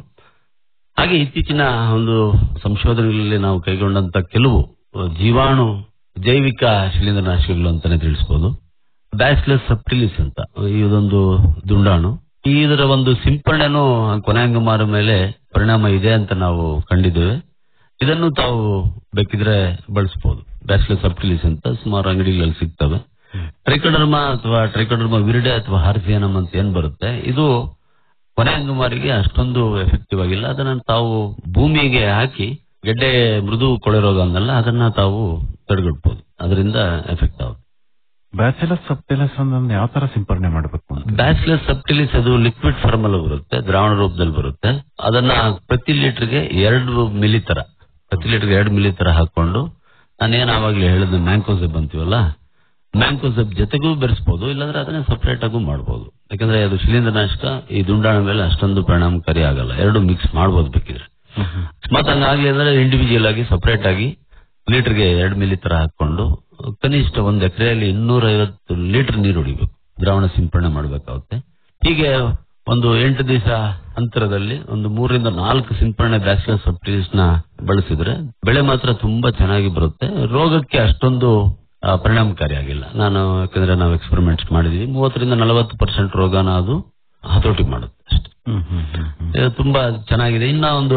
ಹಾಗೆ ಇತ್ತೀಚಿನ ಒಂದು ಸಂಶೋಧನೆಗಳಲ್ಲಿ ನಾವು ಕೈಗೊಂಡಂತ ಕೆಲವು ಜೀವಾಣು ಜೈವಿಕ ಶಿಲೀಂಧ್ರನಾಶಕಗಳು ಅಂತಾನೆ ತಿಳಿಸಬಹುದು ಬ್ಯಾಸ್ಲಸ್ ಸಬ್ಟಿಲಿಸ್ ಅಂತ ಇದೊಂದು ದುಂಡಾಣು ಇದರ ಒಂದು ಸಿಂಪರಣೆನೂ ಕೊನೆ ಅಂಗಮಾರ ಮೇಲೆ ಪರಿಣಾಮ ಇದೆ ಅಂತ ನಾವು ಕಂಡಿದ್ದೇವೆ ಇದನ್ನು ತಾವು ಬೇಕಿದ್ರೆ ಬಳಸಬಹುದು ಬ್ಯಾಸ್ಲಸ್ ಸಬ್ಟಿಲಿಸ್ ಅಂತ ಸುಮಾರು ಅಂಗಡಿಗಳಲ್ಲಿ ಸಿಗ್ತವೆ ಟ್ರೈಕೋಡರ್ಮ ಅಥವಾ ಟ್ರೈಕೋಡರ್ಮ ವಿರಿಡೆ ಅಥವಾ ಹಾರ್ಸಿಯನಮ್ ಅಂತ ಏನ್ ಬರುತ್ತೆ ಇದು ಕೊನೆ ಅಂಗಮಾರಿಗೆ ಅಷ್ಟೊಂದು ಎಫೆಕ್ಟಿವ್ ಆಗಿಲ್ಲ ಅದನ್ನ ತಾವು ಭೂಮಿಗೆ ಹಾಕಿ ಗೆಡ್ಡೆ ಮೃದು ಕೊಳೆ ರೋಗ ಅನ್ನಲ್ಲ ಅದನ್ನ ತಾವು ತಡೆಗಟ್ಟಬಹುದು ಅದರಿಂದ ಎಫೆಕ್ಟ್ ಆಗುತ್ತೆ ಬ್ಯಾಚಲಸ್ ಸಬ್ಟೆಲಸ್ ಅಂದ್ರೆ ಯಾವ ತರ ಸಿಂಪರಣೆ ಮಾಡಬೇಕು ಅಂತ ಬ್ಯಾಸ್ಲೆಸ್ ಸಬ್ಟಿಲಿಸ್ ಅದು ಲಿಕ್ವಿಡ್ ಫಾರ್ಮ್ ಅಲ್ಲಿ ಬರುತ್ತೆ ದ್ರಾವಣ ರೂಪದಲ್ಲಿ ಬರುತ್ತೆ ಅದನ್ನ ಪ್ರತಿ ಲೀಟರ್ಗೆ ಎರಡು ಮಿಲಿ ತರ ಪ್ರತಿ ಲೀಟರ್ಗೆ ಎರಡು ಮಿಲಿ ತರ ಹಾಕೊಂಡು ನಾನೇನ್ ಆವಾಗ್ಲೇ ಹೇಳಿದ ಮ್ಯಾಂಕೋಸೆಬ್ ಅಂತೀವಲ್ಲ ಮ್ಯಾಂಕೋಸೆಬ್ ಜೊತೆಗೂ ಬೆರೆಸಬಹುದು ಇಲ್ಲಾಂದ್ರೆ ಅದನ್ನ ಸಪರೇಟ್ ಆಗೂ ಮಾಡಬಹುದು ಯಾಕಂದ್ರೆ ಅದು ಶಿಲೀಂಧ್ರನಾಶಕ ಈ ದುಂಡಾಣ ಮೇಲೆ ಅಷ್ಟೊಂದು ಪರಿಣಾಮಕಾರಿ ಆಗಲ್ಲ ಎರಡು ಮಿಕ್ಸ್ ಮಾಡಬಹುದು ಬೇಕಿದ್ರೆ ಮತ್ತೆ ಹಂಗಾಗ್ಲಿ ಅಂದ್ರೆ ಇಂಡಿವಿಜುವಲ್ ಆಗಿ ಸಪರೇಟ್ ಆಗಿ ಲೀಟರ್ಗೆ ಎರಡು ಮಿಲಿ ತರ ಹಾಕೊಂಡು ಕನಿಷ್ಠ ಒಂದು ಎಕರೆಯಲ್ಲಿ ಇನ್ನೂರ ಐವತ್ತು ಲೀಟರ್ ನೀರು ಹೊಡಿಬೇಕು ದ್ರಾವಣ ಸಿಂಪರಣೆ ಮಾಡಬೇಕಾಗುತ್ತೆ ಹೀಗೆ ಒಂದು ಎಂಟು ದಿವಸ ಅಂತರದಲ್ಲಿ ಒಂದು ಮೂರರಿಂದ ನಾಲ್ಕು ಸಿಂಪರಣೆ ಬ್ಯಾಕ್ಸಿಯಲ್ ಸಬ್ಟಿಸ್ ನ ಬಳಸಿದ್ರೆ ಬೆಳೆ ಮಾತ್ರ ತುಂಬಾ ಚೆನ್ನಾಗಿ ಬರುತ್ತೆ ರೋಗಕ್ಕೆ ಅಷ್ಟೊಂದು ಆ, ಪರಿಣಾಮಕಾರಿಯಾಗಿಲ್ಲ ನಾನು ಯಾಕಂದ್ರೆ ನಾವು ಎಕ್ಸ್ಪೆರಿಮೆಂಟ್ಸ್ ಮಾಡಿದೀವಿ ಮೂವತ್ತರಿಂದ ನಲವತ್ತು ಪರ್ಸೆಂಟ್ ರೋಗನ ಅದು ಹತೋಟಿ ಮಾಡುತ್ತೆ ಅಷ್ಟೇ ಹ್ಮ್ ಹ್ಮ್ ಹ್ಮ್ ಹ್ಮ್. ಇದು ತುಂಬಾ ಚೆನ್ನಾಗಿದೆ ಇನ್ನ ಒಂದು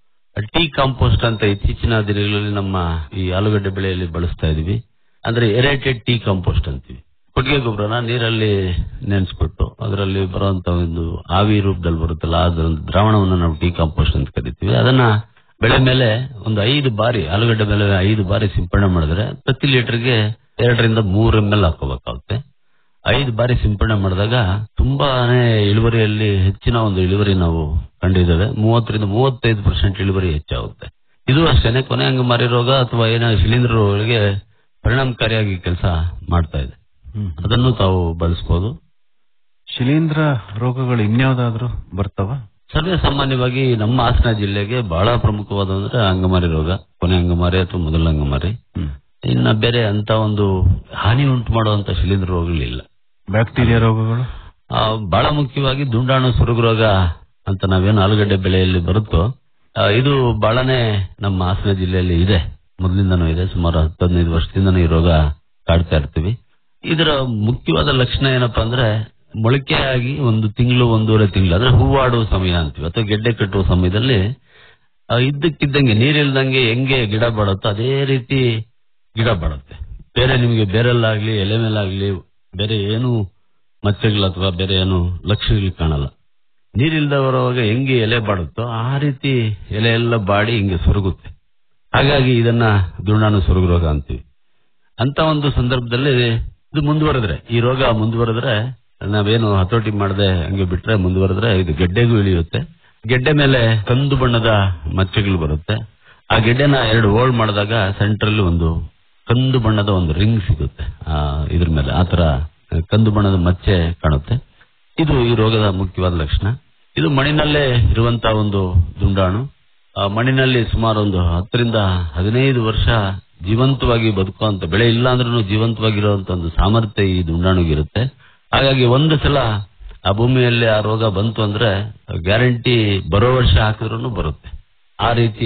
ಟೀ ಕಾಂಪೋಸ್ಟ್ ಅಂತ ಇತ್ತೀಚಿನ ದಿನಗಳಲ್ಲಿ ನಮ್ಮ ಈ ಆಲೂಗಡ್ಡೆ ಬೆಳೆಯಲ್ಲಿ ಬಳಸ್ತಾ ಇದೀವಿ ಅಂದ್ರೆ ಎರೇಟೆಡ್ ಟೀ ಕಾಂಪೋಸ್ಟ್ ಅಂತೀವಿ ಕೊಟ್ಟಿಗೆ ಗೊಬ್ಬರನ ನೀರಲ್ಲಿ ನೆನೆಸ್ಬಿಟ್ಟು ಅದರಲ್ಲಿ ಬರುವಂತ ಒಂದು ಆವಿ ರೂಪದಲ್ಲಿ ಬರುತ್ತಲ್ಲ ಅದರ ಒಂದು ದ್ರಾವಣವನ್ನು ನಾವು ಟೀ ಕಾಂಪೋಸ್ಟ್ ಅಂತ ಕರಿತೀವಿ ಅದನ್ನ ಬೆಳೆ ಮೇಲೆ ಒಂದು ಐದು ಬಾರಿ ಆಲೂಗಡ್ಡೆ ಮೇಲೆ ಐದು ಬಾರಿ ಸಿಂಪಡಣೆ ಮಾಡಿದ್ರೆ ಪ್ರತಿ ಲೀಟರ್ಗೆ ಎರಡರಿಂದ ಮೂರು ಎಂ ಎಲ್ ಹಾಕೋಬೇಕಾಗುತ್ತೆ ಐದು ಬಾರಿ ಸಿಂಪಡಣೆ ಮಾಡಿದಾಗ ತುಂಬಾನೇ ಇಳುವರಿಯಲ್ಲಿ ಹೆಚ್ಚಿನ ಒಂದು ಇಳುವರಿ ನಾವು ಕಂಡಿದ್ದೇವೆ ಮೂವತ್ತರಿಂದ ಮೂವತ್ತೈದು ಪರ್ಸೆಂಟ್ ಇಳುವರಿ ಹೆಚ್ಚಾಗುತ್ತೆ ಇದು ಅಷ್ಟೇನೆ ಕೊನೆ ಅಂಗಮಾರಿ ರೋಗ ಅಥವಾ ಏನೋ ಶಿಲೀಂಧ್ರ ರೋಗಗಳಿಗೆ ಪರಿಣಾಮಕಾರಿಯಾಗಿ ಕೆಲಸ ಮಾಡ್ತಾ ಇದೆ ಹ್ಮ್. ಅದನ್ನು ತಾವು ಬಳಸಬಹುದು ಶಿಲೀಂಧ್ರ ರೋಗಗಳು ಇನ್ಯಾವ್ದಾದ್ರು ಬರ್ತಾವ ಸರ್ವೇ ಸಾಮಾನ್ಯವಾಗಿ ನಮ್ಮ ಹಾಸನ ಜಿಲ್ಲೆಗೆ ಬಹಳ ಪ್ರಮುಖವಾದ ಅಂದ್ರೆ ಅಂಗಮಾರಿ ರೋಗ ಕೊನೆ ಅಂಗಮಾರಿ ಅಥವಾ ಮೊದಲ ಅಂಗಮಾರಿ ಇನ್ನ ಬೇರೆ ಅಂತ ಒಂದು ಹಾನಿ ಉಂಟು ಮಾಡುವಂತ ಶಿಲೀಂಧ್ರ ರೋಗಗಳಿಲ್ಲ ಬ್ಯಾಕ್ಟೀರಿಯಾ ರೋಗಗಳು ಆ, ಬಹಳ ಮುಖ್ಯವಾಗಿ ದುಂಡಾಣು ಸುರುಗು ರೋಗ ಅಂತ ನಾವೇನು ಆಲೂಗಡ್ಡೆ ಬೆಳೆಯಲ್ಲಿ ಬರುತ್ತೋ ಆ, ಇದು ಬಹಳನೇ ನಮ್ಮ ಹಾಸನ ಜಿಲ್ಲೆಯಲ್ಲಿ ಇದೆ ಮೊದಲಿಂದನೂ ಇದೆ ಸುಮಾರು ಹತ್ತು ಹದಿನೈದು ವರ್ಷದಿಂದನೂ ಈ ರೋಗ ಕಾಡ್ತಾ ಇರ್ತೀವಿ ಇದರ ಮುಖ್ಯವಾದ ಲಕ್ಷಣ ಏನಪ್ಪಾ ಅಂದ್ರೆ ಮೊಳಕೆ ಆಗಿ ಒಂದು ತಿಂಗಳು ಒಂದೂವರೆ ತಿಂಗಳು ಅಂದ್ರೆ ಹೂವಾಡುವ ಸಮಯ ಅಂತೀವಿ ಅಥವಾ ಗೆಡ್ಡೆ ಕಟ್ಟುವ ಸಮಯದಲ್ಲಿ ಆ, ಇದ್ದಕ್ಕಿದ್ದಂಗೆ ನೀರಿಲ್ದಂಗೆ ಹೆಂಗೆ ಗಿಡ ಬಾಡುತ್ತೋ ಅದೇ ರೀತಿ ಗಿಡ ಬಾಡುತ್ತೆ ಬೇರೆ ನಿಮಗೆ ಬೇರೆಲ್ಲಾಗ್ಲಿ ಎಲೆ ಮೇಲಾಗ್ಲಿ ಬೇರೆ ಏನು ಮಚ್ಚೆಗಳು ಅಥವಾ ಬೇರೆ ಏನು ಲಕ್ಷಣಗಳು ಕಾಣಲ್ಲ ನೀರಿಲ್ದ ಬರುವಾಗ ಹೆಂಗೆ ಎಲೆ ಬಾಡುತ್ತೋ ಆ ರೀತಿ ಎಲೆ ಎಲ್ಲ ಬಾಡಿ ಹಿಂಗೆ ಸೊರಗುತ್ತೆ ಹಾಗಾಗಿ ಇದನ್ನ ದುರ್ಣಾಣು ಸೊರಗು ರೋಗ ಅಂತೀವಿ ಅಂತ ಒಂದು ಸಂದರ್ಭದಲ್ಲಿ ಇದು ಮುಂದುವರೆದ್ರೆ ಈ ರೋಗ ಮುಂದುವರೆದ್ರೆ ನಾವೇನು ಹತೋಟಿ ಮಾಡದೆ ಹಂಗೆ ಬಿಟ್ರೆ ಮುಂದುವರೆದ್ರೆ ಇದು ಗೆಡ್ಡೆಗೂ ಇಳಿಯುತ್ತೆ ಗೆಡ್ಡೆ ಮೇಲೆ ಕಂದು ಬಣ್ಣದ ಮಚ್ಚೆಗಳು ಬರುತ್ತೆ ಆ ಗೆಡ್ಡೆನ ಎರಡು ಹೋಲ್ಡ್ ಮಾಡಿದಾಗ ಸೆಂಟ್ರಲ್ಲಿ ಒಂದು ಕಂದು ಬಣ್ಣದ ಒಂದು ರಿಂಗ್ ಸಿಗುತ್ತೆ ಆ ಇದ್ರ ಮೇಲೆ ಆತರ ಕಂದು ಬಣ್ಣದ ಮಚ್ಚೆ ಕಾಣುತ್ತೆ ಇದು ಈ ರೋಗದ ಮುಖ್ಯವಾದ ಲಕ್ಷಣ ಇದು ಮಣ್ಣಿನಲ್ಲೇ ಇರುವಂತಹ ಒಂದು ದುಂಡಾಣು ಆ ಮಣ್ಣಿನಲ್ಲಿ ಸುಮಾರು ಒಂದು ಹತ್ತರಿಂದ ಹದಿನೈದು ವರ್ಷ ಜೀವಂತವಾಗಿ ಬದುಕುವಂತ ಬೆಳೆ ಇಲ್ಲ ಅಂದ್ರೂ ಜೀವಂತವಾಗಿರುವಂತ ಒಂದು ಸಾಮರ್ಥ್ಯ ಈ ದುಂಡಾಣುಗಿರುತ್ತೆ ಹಾಗಾಗಿ ಒಂದು ಸಲ ಆ ಭೂಮಿಯಲ್ಲಿ ಆ ರೋಗ ಬಂತು ಅಂದ್ರೆ ಗ್ಯಾರಂಟಿ ಬರೋ ವರ್ಷ ಹಾಕಿದ್ರು ಬರುತ್ತೆ ಆ ರೀತಿ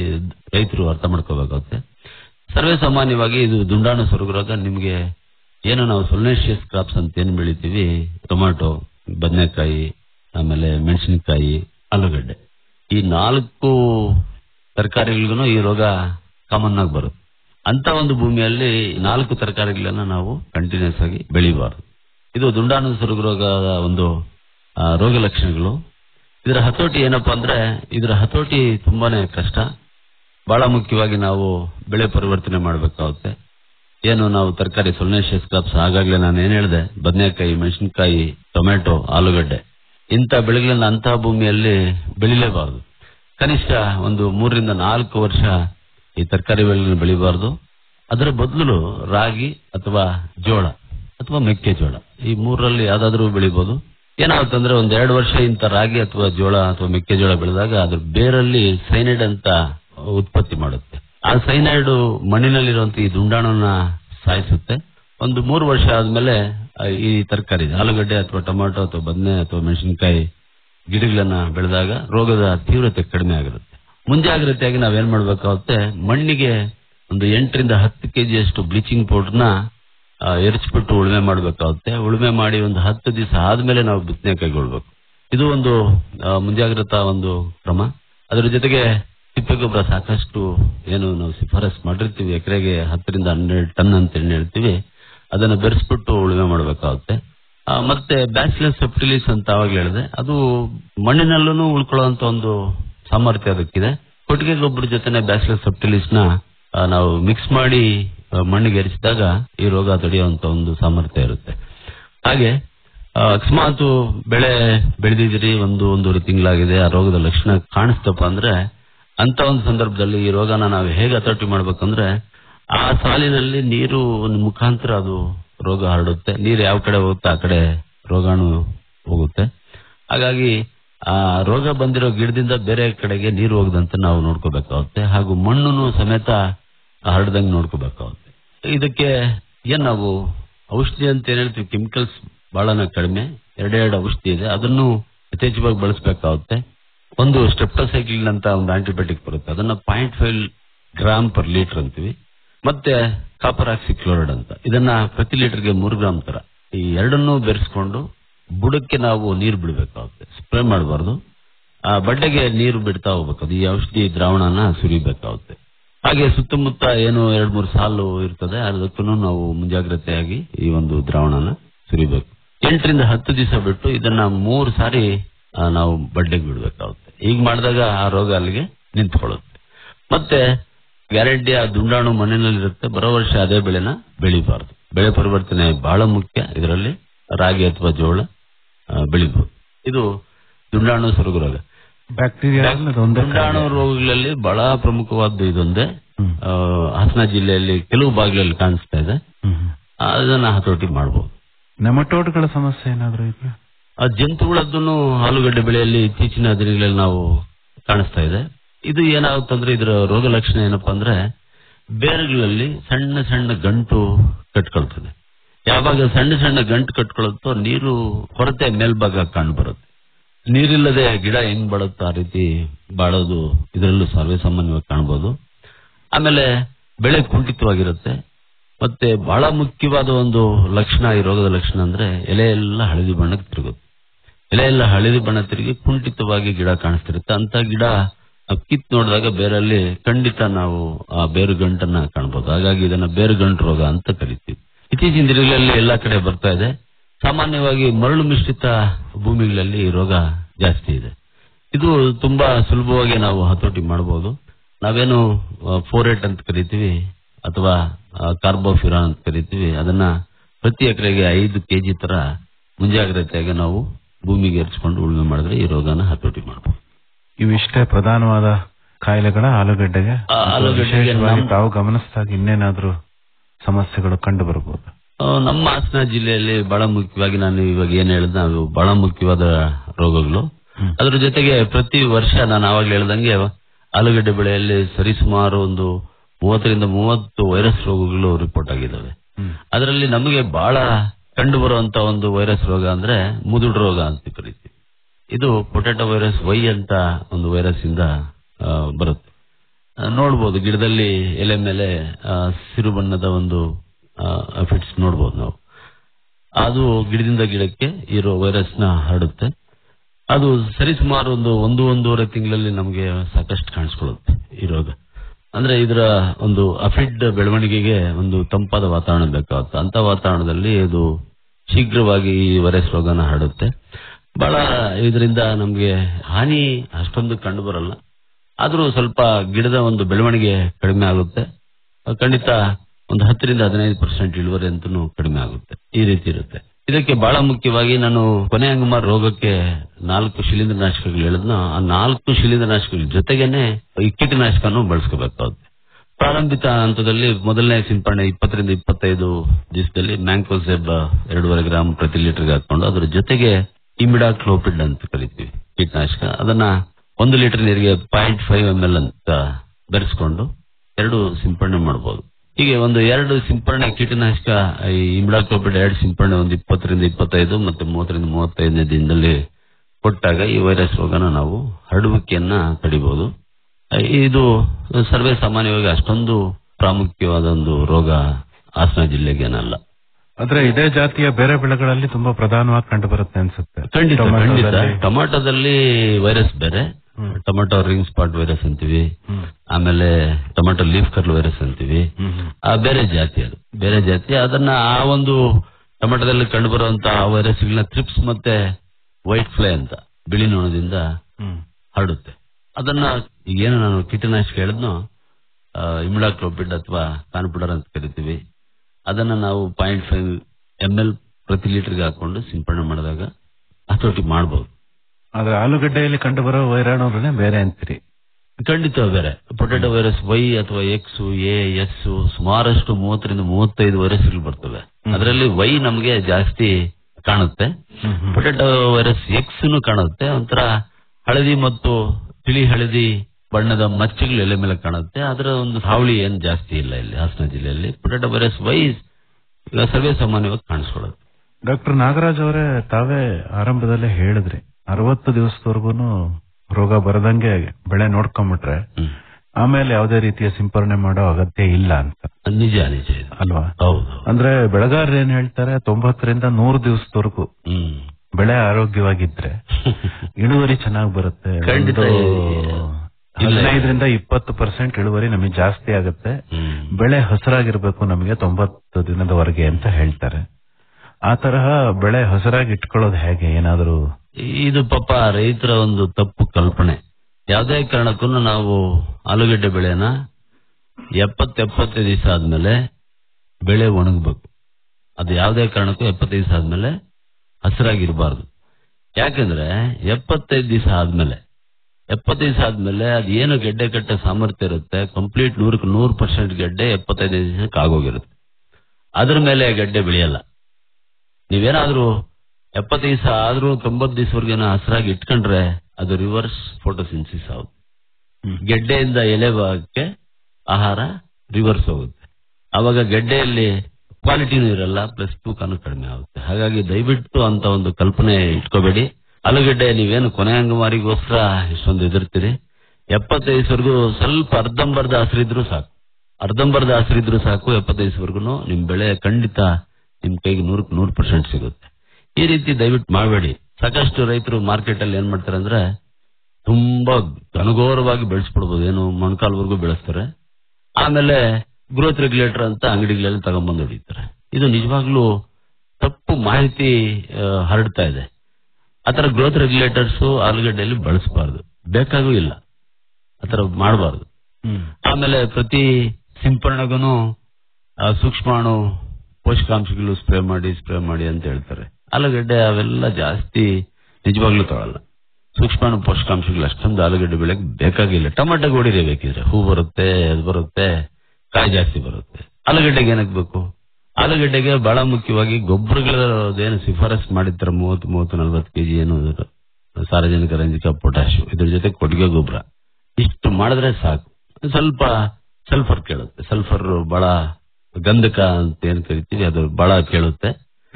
ರೈತರು ಅರ್ಥ ಮಾಡ್ಕೋಬೇಕಾಗುತ್ತೆ ಸರ್ವೇ ಸಾಮಾನ್ಯವಾಗಿ ಇದು ದುಂಡಾಣು ಸೊರಗು ರೋಗ ನಿಮ್ಗೆ ಏನು ನಾವು ಸೊಲ್ನೇಷಿಯಸ್ ಕ್ರಾಪ್ಸ್ ಅಂತ ಏನ್ ಬೆಳಿತೀವಿ ಟೊಮ್ಯಾಟೊ ಬದನೆಕಾಯಿ ಆಮೇಲೆ ಮೆಣಸಿನಕಾಯಿ ಆಲೂಗಡ್ಡೆ ಈ ನಾಲ್ಕು ತರಕಾರಿಗಳಿಗೂ ಈ ರೋಗ ಕಾಮನ್ ಆಗಿ ಬರುತ್ತೆ ಅಂತ ಒಂದು ಭೂಮಿಯಲ್ಲಿ ನಾಲ್ಕು ತರಕಾರಿಗಳನ್ನ ನಾವು ಕಂಟಿನ್ಯೂಸ್ ಆಗಿ ಬೆಳಿಬಾರದು ಇದು ದುಂಡಾಣು ಸೊರಗು ರೋಗದ ಒಂದು ಆ, ರೋಗ ಲಕ್ಷಣಗಳು ಇದರ ಹತೋಟಿ ಏನಪ್ಪಾ ಅಂದ್ರೆ ಇದರ ಹತೋಟಿ ತುಂಬಾನೇ ಕಷ್ಟ ಬಹಳ ಮುಖ್ಯವಾಗಿ ನಾವು ಬೆಳೆ ಪರಿವರ್ತನೆ ಮಾಡಬೇಕಾಗುತ್ತೆ ಏನು ನಾವು ತರಕಾರಿ ಸೊಲ್ನೇಷಿಯಸ್ ಕ್ರಾಪ್ಸ್ ಆಗಾಗ್ಲೇ ನಾನು ಏನ್ ಹೇಳಿದೆ ಬದನೆಕಾಯಿ ಮೆಣಸಿನಕಾಯಿ ಟೊಮೆಟೊ ಆಲೂಗಡ್ಡೆ ಇಂಥ ಬೆಳೆಗಳನ್ನ ಅಂತಹ ಭೂಮಿಯಲ್ಲಿ ಬೆಳಿಲೇಬಾರದು ಕನಿಷ್ಠ ಒಂದು ಮೂರರಿಂದ ನಾಲ್ಕು ವರ್ಷ ಈ ತರಕಾರಿ ಬೆಳೆಗಳನ್ನ ಬೆಳಿಬಾರದು ಅದರ ಬದಲು ರಾಗಿ ಅಥವಾ ಜೋಳ ಅಥವಾ ಮೆಕ್ಕೆಜೋಳ ಈ ಮೂರರಲ್ಲಿ ಯಾವ್ದಾದ್ರೂ ಬೆಳಿಬಹುದು ಏನಾಗುತ್ತಂದ್ರೆ ಒಂದ್ ಎರಡು ವರ್ಷ ಇಂಥ ರಾಗಿ ಅಥವಾ ಜೋಳ ಅಥವಾ ಮೆಕ್ಕೆಜೋಳ ಬೆಳೆದಾಗ ಅದ್ರ ಬೇರಲ್ಲಿ ಸೈನೈಡ್ ಅಂತ ಉತ್ಪತ್ತಿ ಮಾಡುತ್ತೆ ಆ ಸೈನೈಡ್ ಮಣ್ಣಿನಲ್ಲಿರುವಂತ ಈ ದುಂಡಾಣುನ ಸಾಯಿಸುತ್ತೆ ಒಂದು ಮೂರು ವರ್ಷ ಆದ್ಮೇಲೆ ಆ, ಈ ತರಕಾರಿ ಆಲೂಗಡ್ಡೆ ಅಥವಾ ಟೊಮೆಟೊ ಅಥವಾ ಬದನೆ ಅಥವಾ ಮೆಣಸಿನಕಾಯಿ ಗಿಡಗಳನ್ನ ಬೆಳೆದಾಗ ರೋಗದ ತೀವ್ರತೆ ಕಡಿಮೆ ಆಗಿರುತ್ತೆ ಮುಂಜಾಗ್ರತೆಯಾಗಿ ನಾವೇನ್ ಮಾಡ್ಬೇಕಾಗುತ್ತೆ ಮಣ್ಣಿಗೆ ಒಂದು ಎಂಟರಿಂದ ಹತ್ತು ಕೆಜಿಯಷ್ಟು ಬ್ಲೀಚಿಂಗ್ ಪೌಡರ್ನ ಎರಚಿಬಿಟ್ಟು ಉಳುಮೆ ಮಾಡಬೇಕಾಗುತ್ತೆ ಉಳುಮೆ ಮಾಡಿ ಒಂದು ಹತ್ತು ದಿವಸ ಆದ್ಮೇಲೆ ನಾವು ಬಿತ್ತನೆ ಕೈಗೊಳ್ಬೇಕು ಇದು ಒಂದು ಆ, ಮುಂಜಾಗ್ರತಾ ಒಂದು ಕ್ರಮ ಅದರ ಜೊತೆಗೆ ತಿಪ್ಪೆ ಗೊಬ್ಬರ ಸಾಕಷ್ಟು ಏನು ನಾವು ಶಿಫಾರಸ್ ಮಾಡಿರ್ತೀವಿ ಎಕರೆಗೆ ಹತ್ತರಿಂದ ಹನ್ನೆರಡು ಟನ್ ಅಂತ ಏನ್ ಹೇಳ್ತೀವಿ ಅದನ್ನ ಬೆರೆಸ್ಬಿಟ್ಟು ಉಳುಮೆ ಮಾಡಬೇಕಾಗುತ್ತೆ ಆ, ಮತ್ತೆ ಬ್ಯಾಚಿಲಸ್ ಸೆಪ್ಟಿಲಿಸ್ ಅಂತ ಅವಾಗ ಹೇಳಿದೆ ಅದು ಮಣ್ಣಿನಲ್ಲೂ ಉಳ್ಕೊಳ್ಳುವಂತ ಒಂದು ಸಾಮರ್ಥ್ಯ ಅದಕ್ಕಿದೆ ಕೊಟ್ಟಿಗೆ ಗೊಬ್ಬರ ಜೊತೆನೆ ಬ್ಯಾಚಿಲಸ್ ಸೆಪ್ಟಿಲಿಸ್ ನ ಆ, ನಾವು ಮಿಕ್ಸ್ ಮಾಡಿ ಆ, ಮಣ್ಣಿಗೆ ಎರಚಿದಾಗ ಈ ರೋಗ ತಡೆಯುವಂತ ಒಂದು ಸಾಮರ್ಥ್ಯ ಇರುತ್ತೆ ಹಾಗೆ ಆ, ಅಕಸ್ಮಾತ್ ಬೆಳೆ ಬೆಳೆದಿದ್ದೀರಿ ಒಂದು ಒಂದೂವರೆ ತಿಂಗಳಾಗಿದೆ ಆ ರೋಗದ ಲಕ್ಷಣ ಕಾಣಿಸ್ತಪ್ಪ ಅಂದ್ರೆ ಅಂತ ಒಂದು ಸಂದರ್ಭದಲ್ಲಿ ಈ ರೋಗನ ನಾವು ಹೇಗೆ ಹತೋಟಿ ಮಾಡ್ಬೇಕಂದ್ರೆ ಆ ಸಾಲಿನಲ್ಲಿ ನೀರು ಒಂದು ಮುಖಾಂತರ ಅದು ರೋಗ ಹರಡುತ್ತೆ ನೀರು ಯಾವ ಕಡೆ ಹೋಗುತ್ತೆ ಆ ಕಡೆ ರೋಗಾಣು ಹೋಗುತ್ತೆ ಹಾಗಾಗಿ ಆ ರೋಗ ಬಂದಿರೋ ಗಿಡದಿಂದ ಬೇರೆ ಕಡೆಗೆ ನೀರು ಹೋಗದಂತೆ ನಾವು ನೋಡ್ಕೋಬೇಕಾಗುತ್ತೆ ಹಾಗೂ ಮಣ್ಣನ್ನು ಸಮೇತ ಹರಡ್ದಂಗೆ ನೋಡ್ಕೋಬೇಕಾಗುತ್ತೆ ಇದಕ್ಕೆ ಏನ್ ನಾವು ಔಷಧಿ ಅಂತ ಏನ್ ಹೇಳ್ತೀವಿ ಕೆಮಿಕಲ್ಸ್ ಬಹಳನ ಕಡಿಮೆ ಎರಡೆರಡು ಔಷಧಿ ಇದೆ ಅದನ್ನು ಯಥೇಚ್ಛವಾಗಿ ಬಳಸಬೇಕಾಗುತ್ತೆ ಒಂದು ಸ್ಟೆಪ್ಟೋಸೈಕ್ಲಿನ್ ಅಂತ ಒಂದು ಆಂಟಿಬಯೋಟಿಕ್ ಬರುತ್ತೆ ಅದನ್ನ point five gram per litre ಅಂತೀವಿ ಮತ್ತೆ ಕಾಪರ್ ಆಕ್ಸಿಕ್ಲೋರೈಡ್ ಅಂತ ಇದನ್ನ ಪ್ರತಿ ಲೀಟರ್ಗೆ ಮೂರು ಗ್ರಾಮ್ ತರ ಈ ಎರಡನ್ನೂ ಬೆರೆಸ್ಕೊಂಡು ಬುಡಕ್ಕೆ ನಾವು ನೀರು ಬಿಡಬೇಕಾಗುತ್ತೆ ಸ್ಪ್ರೇ ಮಾಡಬಾರ್ದು ಆ ಬಡ್ಡೆಗೆ ನೀರು ಬಿಡ್ತಾ ಹೋಗ್ಬೇಕು ಅದು ಈ ಔಷಧಿ ದ್ರಾವಣನ ಸುರಿಬೇಕಾಗುತ್ತೆ ಹಾಗೆ ಸುತ್ತಮುತ್ತ ಏನು ಎರಡ್ ಮೂರು ಸಾಲು ಇರ್ತದೆ ಅದಕ್ಕೂ ನಾವು ಮುಂಜಾಗ್ರತೆಯಾಗಿ ಈ ಒಂದು ದ್ರಾವಣನ ಸುರಿಬೇಕು ಎಂಟರಿಂದ ಹತ್ತು ದಿವಸ ಬಿಟ್ಟು ಇದನ್ನ ಮೂರು ಸಾರಿ ಆ, ನಾವು ಬಡ್ಡೆಗೆ ಬಿಡ್ಬೇಕಾಗುತ್ತೆ ಈಗ ಮಾಡಿದಾಗ ಆ ರೋಗ ಅಲ್ಲಿಗೆ ನಿಂತ್ಕೊಳ್ಳುತ್ತೆ ಮತ್ತೆ ಗ್ಯಾರಂಟಿ ಆ ದುಂಡಾಣು ಮಣ್ಣಿನಲ್ಲಿರುತ್ತೆ ಬರೋ ವರ್ಷ ಅದೇ ಬೆಳೆನ ಬೆಳಿಬಾರ್ದು ಬೆಳೆ ಪರಿವರ್ತನೆ ಬಹಳ ಮುಖ್ಯ ಇದರಲ್ಲಿ ರಾಗಿ ಅಥವಾ ಜೋಳ ಆ, ಬೆಳಿಬಹುದು ಇದು ದುಂಡಾಣು ಸೊರಗು ರೋಗ ಬ್ಯಾಕ್ಟೀರಿಯಾ ಒಂದೇ ದುಂಡಾಣು ರೋಗಗಳಲ್ಲಿ ಬಹಳ ಪ್ರಮುಖವಾದ್ದು ಇದೊಂದೇ ಆ, ಹಾಸನ ಜಿಲ್ಲೆಯಲ್ಲಿ ಕೆಲವು ಭಾಗಗಳಲ್ಲಿ ಕಾಣಿಸ್ತಾ ಇದೆ ಅದನ್ನ ಹತೋಟಿ ಮಾಡಬಹುದು ನೆಮಟೋಡ್ಗಳ ಸಮಸ್ಯೆ ಏನಾದ್ರು ಇದ್ರೆ ಆ ಜಂತುಗಳದ್ದನ್ನು ಆಲೂಗಡ್ಡೆ ಬೆಳೆಯಲ್ಲಿ ಇತ್ತೀಚಿನ ದಿನಗಳಲ್ಲಿ ನಾವು ಕಾಣಿಸ್ತಾ ಇದೆ ಇದು ಏನಾಗುತ್ತಂದ್ರೆ ಇದರ ರೋಗ ಲಕ್ಷಣ ಏನಪ್ಪಾ ಅಂದ್ರೆ ಬೇರುಗಳಲ್ಲಿ ಸಣ್ಣ ಸಣ್ಣ ಗಂಟು ಕಟ್ಕೊಳ್ತದೆ ಯಾವಾಗ ಸಣ್ಣ ಸಣ್ಣ ಗಂಟು ಕಟ್ಕೊಳ್ಳುತ್ತೋ ನೀರು ಕೊರತೆ ಮೇಲ್ಭಾಗ ಕಂಡು ಬರುತ್ತೆ ನೀರಿಲ್ಲದೆ ಗಿಡ ಹೆಂಗ್ ಬಾಳುತ್ತೋ ಆ ರೀತಿ ಬಾಳೋದು ಇದರಲ್ಲೂ ಸರ್ವೇ ಸಾಮಾನ್ಯವಾಗಿ ಕಾಣಬಹುದು ಆಮೇಲೆ ಬೆಳೆ ಕುಂಠಿತವಾಗಿರುತ್ತೆ ಮತ್ತೆ ಬಹಳ ಮುಖ್ಯವಾದ ಒಂದು ಲಕ್ಷಣ ಈ ರೋಗದ ಲಕ್ಷಣ ಅಂದ್ರೆ ಎಲೆ ಎಲ್ಲ ಹಳದಿ ಬಣ್ಣಕ್ಕೆ ತಿರುಗುತ್ತೆ ಎಲೆ ಎಲ್ಲ ಹಳದಿ ಬಣ್ಣ ತಿರುಗಿ ಕುಂಠಿತವಾಗಿ ಗಿಡ ಕಾಣಿಸ್ತಿರುತ್ತೆ ಅಂತ ಗಿಡ ಆ ಕಿತ್ ನೋಡಿದಾಗ ಬೇರಲ್ಲಿ ಖಂಡಿತ ನಾವು ಆ ಬೇರು ಗಂಟನ್ನ ಕಾಣಬಹುದು ಹಾಗಾಗಿ ಇದನ್ನ ಬೇರು ಗಂಟು ರೋಗ ಅಂತ ಕರಿತೀವಿ ಇತ್ತೀಚಿನ ದಿನಗಳಲ್ಲಿ ಎಲ್ಲಾ ಕಡೆ ಬರ್ತಾ ಇದೆ ಸಾಮಾನ್ಯವಾಗಿ ಮರಳು ಮಿಶ್ರಿತ ಭೂಮಿಗಳಲ್ಲಿ ಈ ರೋಗ ಜಾಸ್ತಿ ಇದೆ ಇದು ತುಂಬಾ ಸುಲಭವಾಗಿ ನಾವು ಹತೋಟಿ ಮಾಡಬಹುದು ನಾವೇನು ಫೋರೇಟ್ ಅಂತ ಕರಿತೀವಿ ಅಥವಾ ಕಾರ್ಬೋಫಿರಾನ್ ಅಂತ ಕರಿತೀವಿ ಅದನ್ನ ಪ್ರತಿ ಎಕರೆಗೆ ಐದು ಕೆಜಿ ತರ ಮುಂಜಾಗ್ರತೆಯಾಗಿ ನಾವು ಭೂಮಿಗೆ ಎರಚಿಕೊಂಡು ಉಳುಮೆ ಮಾಡಿದ್ರೆ ಈ ರೋಗನ ಹತೋಟಿ ಮಾಡಬಹುದು ಇವಿಷ್ಟೇ ಪ್ರಧಾನವಾದ ಕಾಯಿಲೆಗಳ ಆಲೂಗಡ್ಡೆಗೆ ಆ, ಆಲೂಗಡ್ಡೆಗೆ ವಿಶೇಷವಾಗಿ ನಮ್- ತಾವು ಗಮನಿಸಿದಾಗ ಇನ್ನೇನಾದ್ರೂ ಸಮಸ್ಯೆಗಳು ಕಂಡು ಬರಬಹುದು ಆ, ನಮ್ಮ ಹಾಸನ ಜಿಲ್ಲೆಯಲ್ಲಿ ಬಹಳ ಮುಖ್ಯವಾಗಿ ನಾನು ಇವಾಗ ಏನ್ ಹೇಳಿದ ಅವು ಬಹಳ ಮುಖ್ಯವಾದ ರೋಗಗಳು ಅದ್ರ ಜೊತೆಗೆ ಪ್ರತಿ ವರ್ಷ ನಾನು ಆವಾಗಲೇ ಹೇಳ್ದಂಗೆ ಆಲೂಗಡ್ಡೆ ಬೆಳೆಯಲ್ಲಿ ಸರಿಸುಮಾರು ಒಂದು ಮೂವತ್ತರಿಂದ ಮೂವತ್ತು ವೈರಸ್ ರೋಗಗಳು ರಿಪೋರ್ಟ್ ಆಗಿದ್ದಾವೆ ಅದರಲ್ಲಿ ನಮಗೆ ಬಹಳ ಕಂಡು ಬರುವಂತ ಒಂದು ವೈರಸ್ ರೋಗ ಅಂದ್ರೆ ಮುದುಡು ರೋಗ ಅಂತ ಕರಿತೀವಿ ಇದು ಪೊಟ್ಯಾಟೊ ವೈರಸ್ ವೈ ಅಂತ ಒಂದು ವೈರಸ್ ಇಂದ ಆ, ಬರುತ್ತೆ ಆ, ನೋಡ್ಬೋದು ಗಿಡದಲ್ಲಿ ಎಲೆ ಮೇಲೆ ಆ, ಸಿರು ಬಣ್ಣದ ಒಂದು ಫಿಟ್ಸ್ ನೋಡ್ಬೋದು ನಾವು ಅದು ಗಿಡದಿಂದ ಗಿಡಕ್ಕೆ ಇರೋ ವೈರಸ್ ನ ಹರಡುತ್ತೆ ಅದು ಸರಿಸುಮಾರು ಒಂದು ಒಂದು ಒಂದೂವರೆ ತಿಂಗಳಲ್ಲಿ ನಮಗೆ ಸಾಕಷ್ಟು ಕಾಣಿಸ್ಕೊಳ್ಳುತ್ತೆ ಈ ರೋಗ ಅಂದ್ರೆ ಇದರ ಒಂದು ಅಫಿಡ್ ಬೆಳವಣಿಗೆಗೆ ಒಂದು ತಂಪಾದ ವಾತಾವರಣ ಬೇಕಾಗುತ್ತೆ ಅಂತ ವಾತಾವರಣದಲ್ಲಿ ಇದು ಶೀಘ್ರವಾಗಿ ಈ ವೈರಸ್ ರೋಗನ ಹರಡುತ್ತೆ ಬಹಳ ಇದರಿಂದ ನಮಗೆ ಹಾನಿ ಅಷ್ಟೊಂದು ಕಂಡು ಬರಲ್ಲ ಆದ್ರೂ ಸ್ವಲ್ಪ ಗಿಡದ ಒಂದು ಬೆಳವಣಿಗೆ ಕಡಿಮೆ ಆಗುತ್ತೆ ಖಂಡಿತ ಒಂದು ಹತ್ತರಿಂದ ಹದಿನೈದು ಪರ್ಸೆಂಟ್ ಇಳುವರಿ ಅಂತೂ ಕಡಿಮೆ ಆಗುತ್ತೆ ಈ ರೀತಿ ಇರುತ್ತೆ ಇದಕ್ಕೆ ಬಹಳ ಮುಖ್ಯವಾಗಿ ನಾನು ಕೊನೆ ಅಂಗಮಾರ ರೋಗಕ್ಕೆ ನಾಲ್ಕು ಶಿಲೀಂಧ್ರನಾಶಕಗಳು ಹೇಳಿದ್ನ ಆ ನಾಲ್ಕು ಶಿಲೀಂಧ್ರನಾಶಕಗಳ ಜೊತೆಗೇನೆ ಈ ಕೀಟನಾಶಕನು ಬಳಸ್ಕೋಬೇಕಾಗುತ್ತೆ ಪ್ರಾರಂಭಿಕ ಹಂತದಲ್ಲಿ ಮೊದಲನೇ ಸಿಂಪರಣೆ ಇಪ್ಪತ್ತರಿಂದ ಇಪ್ಪತ್ತೈದು ದಿವಸದಲ್ಲಿ ಮ್ಯಾಂಕೋಸೆಬ್ ಎರಡೂವರೆ ಗ್ರಾಮ್ ಪ್ರತಿ ಲೀಟರ್ಗೆ ಹಾಕೊಂಡು ಅದ್ರ ಜೊತೆಗೆ ಇಮಿಡಾಕ್ಲೋಪಿಡ್ ಅಂತ ಕರಿತೀವಿ ಕೀಟನಾಶಕ ಅದನ್ನ ಒಂದು ಲೀಟರ್ ನೀರಿಗೆ ಪಾಯಿಂಟ್ ಫೈವ್ ಎಂ ಎಲ್ ಅಂತ ಬೆರೆಸ್ಕೊಂಡು ಎರಡು ಸಿಂಪರಣೆ ಮಾಡಬಹುದು ಹೀಗೆ ಒಂದು ಎರಡು ಸಿಂಪರಣೆ ಕೀಟನಾಶಕ ಈ ಇಮಿಡಾಕ್ಲೋಪಿಡ್ ಎರಡು ಸಿಂಪರಣೆ ಒಂದು ಇಪ್ಪತ್ತರಿಂದ ಇಪ್ಪತ್ತೈದು ಮತ್ತೆ ಮೂವತ್ತರಿಂದ ಮೂವತ್ತೈದನೇ ದಿನದಲ್ಲಿ ಕೊಟ್ಟಾಗ ಈ ವೈರಸ್ ರೋಗನ ನಾವು ಹರಡುವಿಕೆಯನ್ನ ತಡಿಬಹುದು ಇದು ಸರ್ವೇ ಸಾಮಾನ್ಯವಾಗಿ ಅಷ್ಟೊಂದು ಪ್ರಾಮುಖ್ಯವಾದ ಒಂದು ರೋಗ ಹಾಸನ ಜಿಲ್ಲೆಗೇನಲ್ಲ ಆದ್ರೆ ಇದೇ ಜಾತಿಯ ಬೇರೆ ಬೆಳೆಗಳಲ್ಲಿ ತುಂಬಾ ಪ್ರಧಾನವಾಗಿ ಕಂಡು ಬರುತ್ತೆ ಅನ್ಸುತ್ತೆ ಖಂಡಿತ ಖಂಡಿತ ಟೊಮೆಟೊದಲ್ಲಿ. ಟೊಮಾಟೋದಲ್ಲಿ ವೈರಸ್ ಬೇರೆ ಹ್ಮ್. ಟೊಮೆಟೊ ರಿಂಗ್ ಸ್ಪಾಟ್ ವೈರಸ್ ಅಂತೀವಿ ಹ್ಮ್. ಆಮೇಲೆ ಟೊಮೆಟೊ ಲೀಫ್ ಕರ್ಲ್ ವೈರಸ್ ಅಂತೀವಿ ಹ್ಮ್, ಹ್ಮ್. ಆ ಬೇರೆ ಜಾತಿ ಅದು ಬೇರೆ ಜಾತಿ ಅದನ್ನ ಆ ಒಂದು ಟೊಮೆಟೊದಲ್ಲಿ ಕಂಡು ಬರುವಂತಹ ವೈರಸ್ಗಳನ್ನ ಥ್ರಿಪ್ಸ್ ಮತ್ತೆ ವೈಟ್ ಫ್ಲೈ ಅಂತ ಬಿಳಿ ನೊಣದಿಂದ ಹ್ಮ್. ಹರಡುತ್ತೆ ಅದನ್ನ ಏನು ನಾನು ಕೀಟನಾಶಕ ಹೇಳಿದ್ನೋ ಇಮಿಡಾಕ್ಲೋಪಿಡ್ ಅಥವಾ ಕಾನ್ಪುಡರ್ ಅಂತ ಕರಿತೀವಿ ಅದನ್ನ ನಾವು ಪಾಯಿಂಟ್ ಫೈವ್ ಎಂ ಎಲ್ ಪ್ರತಿ ಲೀಟರ್ಗೆ ಹಾಕೊಂಡು ಸಿಂಪಡಣೆ ಮಾಡಿದಾಗ ಹತೋಟಿ ಮಾಡಬಹುದು ಆದ್ರೆ ಆಲೂಗಡ್ಡೆಯಲ್ಲಿ ಕಂಡು ಬರೋ ವೈರಾಣುಗಳನ್ನೇ ಬೇರೆ ಅಂತೀರಿ ಖಂಡಿತ ಬೇರೆ ಪೊಟ್ಯಾಟೊ ವೈರಸ್ ವೈ ಅಥವಾ ಎಕ್ಸ್ ಎ ಎಸ್ ಸುಮಾರಷ್ಟು ಮೂವತ್ತರಿಂದ ಮೂವತ್ತೈದು ವೈರಸ್ಗಳು ಬರ್ತವೆ ಅದರಲ್ಲಿ ವೈ ನಮಗೆ ಜಾಸ್ತಿ ಕಾಣುತ್ತೆ ಹ್ಮ್, ಹ್ಮ್. ಪೊಟ್ಯಾಟೊ ವೈರಸ್ ಎಕ್ಸ್ ಕಾಣುತ್ತೆ ಒಂಥರ ಹಳದಿ ಮತ್ತು ತಿಳಿ ಹಳದಿ ಬಣ್ಣದ ಮಚ್ಚೆಗಳು ಎಲೆ ಮೇಲೆ ಕಾಣುತ್ತೆ ಅದರ ಒಂದು ಹಾವಳಿ ಏನ್ ಜಾಸ್ತಿ ಇಲ್ಲ ಇಲ್ಲಿ ಹಾಸನ ಜಿಲ್ಲೆಯಲ್ಲಿ ಪೊಟ್ಯಾಟೊ ವೈರಸ್ ವೈ ಈಗ ಸರ್ವೇ ಸಾಮಾನ್ಯವಾಗಿ ಕಾಣಿಸ್ಕೊಳ್ಳುತ್ತೆ ಡಾಕ್ಟರ್ ನಾಗರಾಜ್ ಅವರೇ ತಾವೇ ಆರಂಭದಲ್ಲೇ ಹೇಳಿದ್ರಿ ಅರವತ್ತು ದಿವಸದವರೆಗೂ ರೋಗ ಬರದಂಗೆ ಬೆಳೆ ನೋಡ್ಕೊಂಬಿಟ್ರೆ ಹ್ಮ್. ಆಮೇಲೆ ಯಾವುದೇ ರೀತಿಯ ಸಿಂಪರಣೆ ಮಾಡೋ ಅಗತ್ಯ ಇಲ್ಲ ಅಂತ ನಿಜ ನಿಜ ಇದು. ಅಲ್ವಾ ಹೌದು ಅಂದ್ರೆ ಬೆಳೆಗಾರರು ಏನ್ ಹೇಳ್ತಾರೆ ತೊಂಬತ್ತರಿಂದ ನೂರು ದಿವಸದವರೆಗೂ ಹ್ಮ್ ಬೆಳೆ ಆರೋಗ್ಯವಾಗಿದ್ರೆ ಇಳುವರಿ ಚೆನ್ನಾಗಿ ಬರುತ್ತೆ ಖಂಡಿತ ಒಂದು ಇಲ್ಲ. ಹದಿನೈದರಿಂದ ಇಪ್ಪತ್ತು ಪರ್ಸೆಂಟ್ ಇಳುವರಿ ನಮಗೆ ಜಾಸ್ತಿ ಆಗುತ್ತೆ ಹ್ಮ್ ಬೆಳೆ ಹಸಿರಾಗಿರ್ಬೇಕು ನಮಗೆ ತೊಂಬತ್ತು ದಿನದವರೆಗೆ ಅಂತ ಹೇಳ್ತಾರೆ ಆ ತರಹ ಬೆಳೆ ಹಸಿರಾಗಿ ಇಟ್ಕೊಳ್ಳೋದು ಹೇಗೆ ಏನಾದರೂ ಇದು ಪಾಪ ರೈತರ ಒಂದು ತಪ್ಪು ಕಲ್ಪನೆ ಯಾವುದೇ ಕಾರಣಕ್ಕೂ ನಾವು ಆಲೂಗಡ್ಡೆ ಬೆಳೆನ ಎಪ್ಪತ್ ಎಪ್ಪತ್ತೈದು ದಿವಸ ಆದ್ಮೇಲೆ ಬೆಳೆ ಒಣಗಬೇಕು ಅದು ಯಾವುದೇ ಕಾರಣಕ್ಕೂ ಎಪ್ಪತ್ತೈದು ದಿವಸ ಆದ್ಮೇಲೆ ಹಸಿರಾಗಿರ್ಬಾರ್ದು ಯಾಕಂದ್ರೆ ಎಪ್ಪತ್ತೈದು ದಿವಸ ಆದ್ಮೇಲೆ ಎಪ್ಪತ್ತೈದು ದಿವಸ ಆದ್ಮೇಲೆ ಅದು ಏನು ಗೆಡ್ಡೆ ಕಟ್ಟೆ ಸಾಮರ್ಥ್ಯ ಇರುತ್ತೆ ಕಂಪ್ಲೀಟ್ ನೂರಕ್ಕೆ ನೂರು ಪರ್ಸೆಂಟ್ ಗೆಡ್ಡೆ ಎಪ್ಪತ್ತೈದು ದಿವಸಕ್ಕೆ ಆಗೋಗಿರುತ್ತೆ ಅದ್ರ ಮೇಲೆ ಗೆಡ್ಡೆ ಬೆಳೆಯಲ್ಲ ನೀವೇನಾದ್ರೂ ಎಪ್ಪತ್ತು ದಿವಸ ಆದ್ರೂ ತೊಂಬತ್ತು ದಿವಸವರೆಗೆ ಹಸಿರಾಗಿ ಇಟ್ಕೊಂಡ್ರೆ ಅದು ರಿವರ್ಸ್ ಫೋಟೋಸಿನ್ಸಿಸ್ ಆಗುತ್ತೆ ಗೆಡ್ಡೆಯಿಂದ ಎಲೆ ಭಾಗಕ್ಕೆ ಆಹಾರ ರಿವರ್ಸ್ ಹೋಗುತ್ತೆ ಅವಾಗ ಗೆಡ್ಡೆಯಲ್ಲಿ ಕ್ವಾಲಿಟಿನೂ ಇರಲ್ಲ ಪ್ಲಸ್ ತೂಕನೂ ಕಡಿಮೆ ಆಗುತ್ತೆ ಹಾಗಾಗಿ ದಯವಿಟ್ಟು ಅಂತ ಒಂದು ಕಲ್ಪನೆ ಇಟ್ಕೋಬೇಡಿ ಆಲೂಗಡ್ಡೆ ನೀವೇನು ಕೊನೆ ಅಂಗಮಾರಿಗೋಸ್ಕರ ಇಷ್ಟೊಂದು ಎದುರ್ತೀರಿ ಎಪ್ಪತ್ತೈದವರೆಗೂ ಸ್ವಲ್ಪ ಅರ್ಧಂಬರ್ಧ ಹಸಿರಿದ್ರು ಸಾಕು ಅರ್ಧಂಬರ್ಧ ಹಸಿರಿದ್ರು ಸಾಕು ಎಪ್ಪತ್ತೈದವರೆಗೂ ನಿಮ್ ಬೆಳೆ ಖಂಡಿತ ನಿಮ್ ಕೈಗೆ ನೂರಕ್ಕೆ ನೂರು ಪರ್ಸೆಂಟ್ ಸಿಗುತ್ತೆ ಈ ರೀತಿ ದಯವಿಟ್ಟು ಮಾಡಬೇಡಿ ಸಾಕಷ್ಟು ರೈತರು ಮಾರ್ಕೆಟ್ ಅಲ್ಲಿ ಏನ್ ಮಾಡ್ತಾರೆ ಅಂದ್ರೆ ತುಂಬಾ ಘನಘೋರವಾಗಿ ಬೆಳೆಸ್ಬಿಡ್ಬೋದು ಏನು ಮೊಣಕಾಲ್ವರೆಗೂ ಬೆಳೆಸ್ತಾರೆ ಆಮೇಲೆ ಗ್ರೋತ್ ರೆಗ್ಯುಲೇಟರ್ ಅಂತ ಅಂಗಡಿಗಳಲ್ಲಿ ತಗೊಂಡ್ಬಂದು ಹೊಡಿತಾರೆ ಇದು ನಿಜವಾಗ್ಲೂ ತಪ್ಪು ಮಾಹಿತಿ ಆ, ಹರಡ್ತಾ ಇದೆ ಆತರ ಗ್ರೋತ್ ರೆಗ್ಯುಲೇಟರ್ಸ್ ಆಲೂಗಡ್ಡೆಯಲ್ಲಿ ಬಳಸಬಾರ್ದು ಬೇಕಾಗೂ ಇಲ್ಲ ಆತರ ಮಾಡಬಾರ್ದು ಆಮೇಲೆ ಪ್ರತಿ ಸಿಂಪರಣೆಗೂ ಸೂಕ್ಷ್ಮಾಣು ಪೋಷಕಾಂಶಗಳು ಸ್ಪ್ರೇ ಮಾಡಿ ಸ್ಪ್ರೇ ಮಾಡಿ ಅಂತ ಹೇಳ್ತಾರೆ ಆಲೂಗಡ್ಡೆ ಅವೆಲ್ಲ ಜಾಸ್ತಿ ನಿಜವಾಗ್ಲೂ ತಗೊಳ್ಳಲ್ಲ ಸೂಕ್ಷ್ಮಾಣು ಪೋಷಕಾಂಶಗಳು ಅಷ್ಟೊಂದು ಆಲೂಗಡ್ಡೆ ಬೆಳೆಗೆ ಬೇಕಾಗಿಲ್ಲ ಟೊಮೆಟೊಗೆ ಹೊಡಿರಿ ಬೇಕಿದ್ರೆ ಹೂ ಬರುತ್ತೆ ಅದು ಬರುತ್ತೆ ಕಾಯಿ ಜಾಸ್ತಿ ಬರುತ್ತೆ ಆಲೂಗಡ್ಡೆಗೆ ಏನಕ್ಕೆ ಬೇಕು ಆಲೂಗಡ್ಡೆಗೆ ಬಹಳ ಮುಖ್ಯವಾಗಿ ಗೊಬ್ಬರಗಳೇನು ಶಿಫಾರಸ್ ಮಾಡಿರ್ತಾರೆ ಮೂವತ್ತು ಮೂವತ್ತು ನಲ್ವತ್ತು ಕೆಜಿ ಏನು ಅದು ಸಾರಜನಕ ರಂಜಕ ಪೊಟ್ಯಾಶ್ ಇದ್ರ ಜೊತೆ ಕೊಟ್ಟಿಗೆ ಗೊಬ್ಬರ ಇಷ್ಟು ಮಾಡಿದ್ರೆ ಸಾಕು ಸ್ವಲ್ಪ ಸಲ್ಫರ್ ಕೇಳುತ್ತೆ ಸಲ್ಫರ್ ಬಹಳ ಗಂಧಕ ಅಂತ ಏನ್ ಕರಿತೀವಿ ಅದು ಬಹಳ ಕೇಳುತ್ತೆ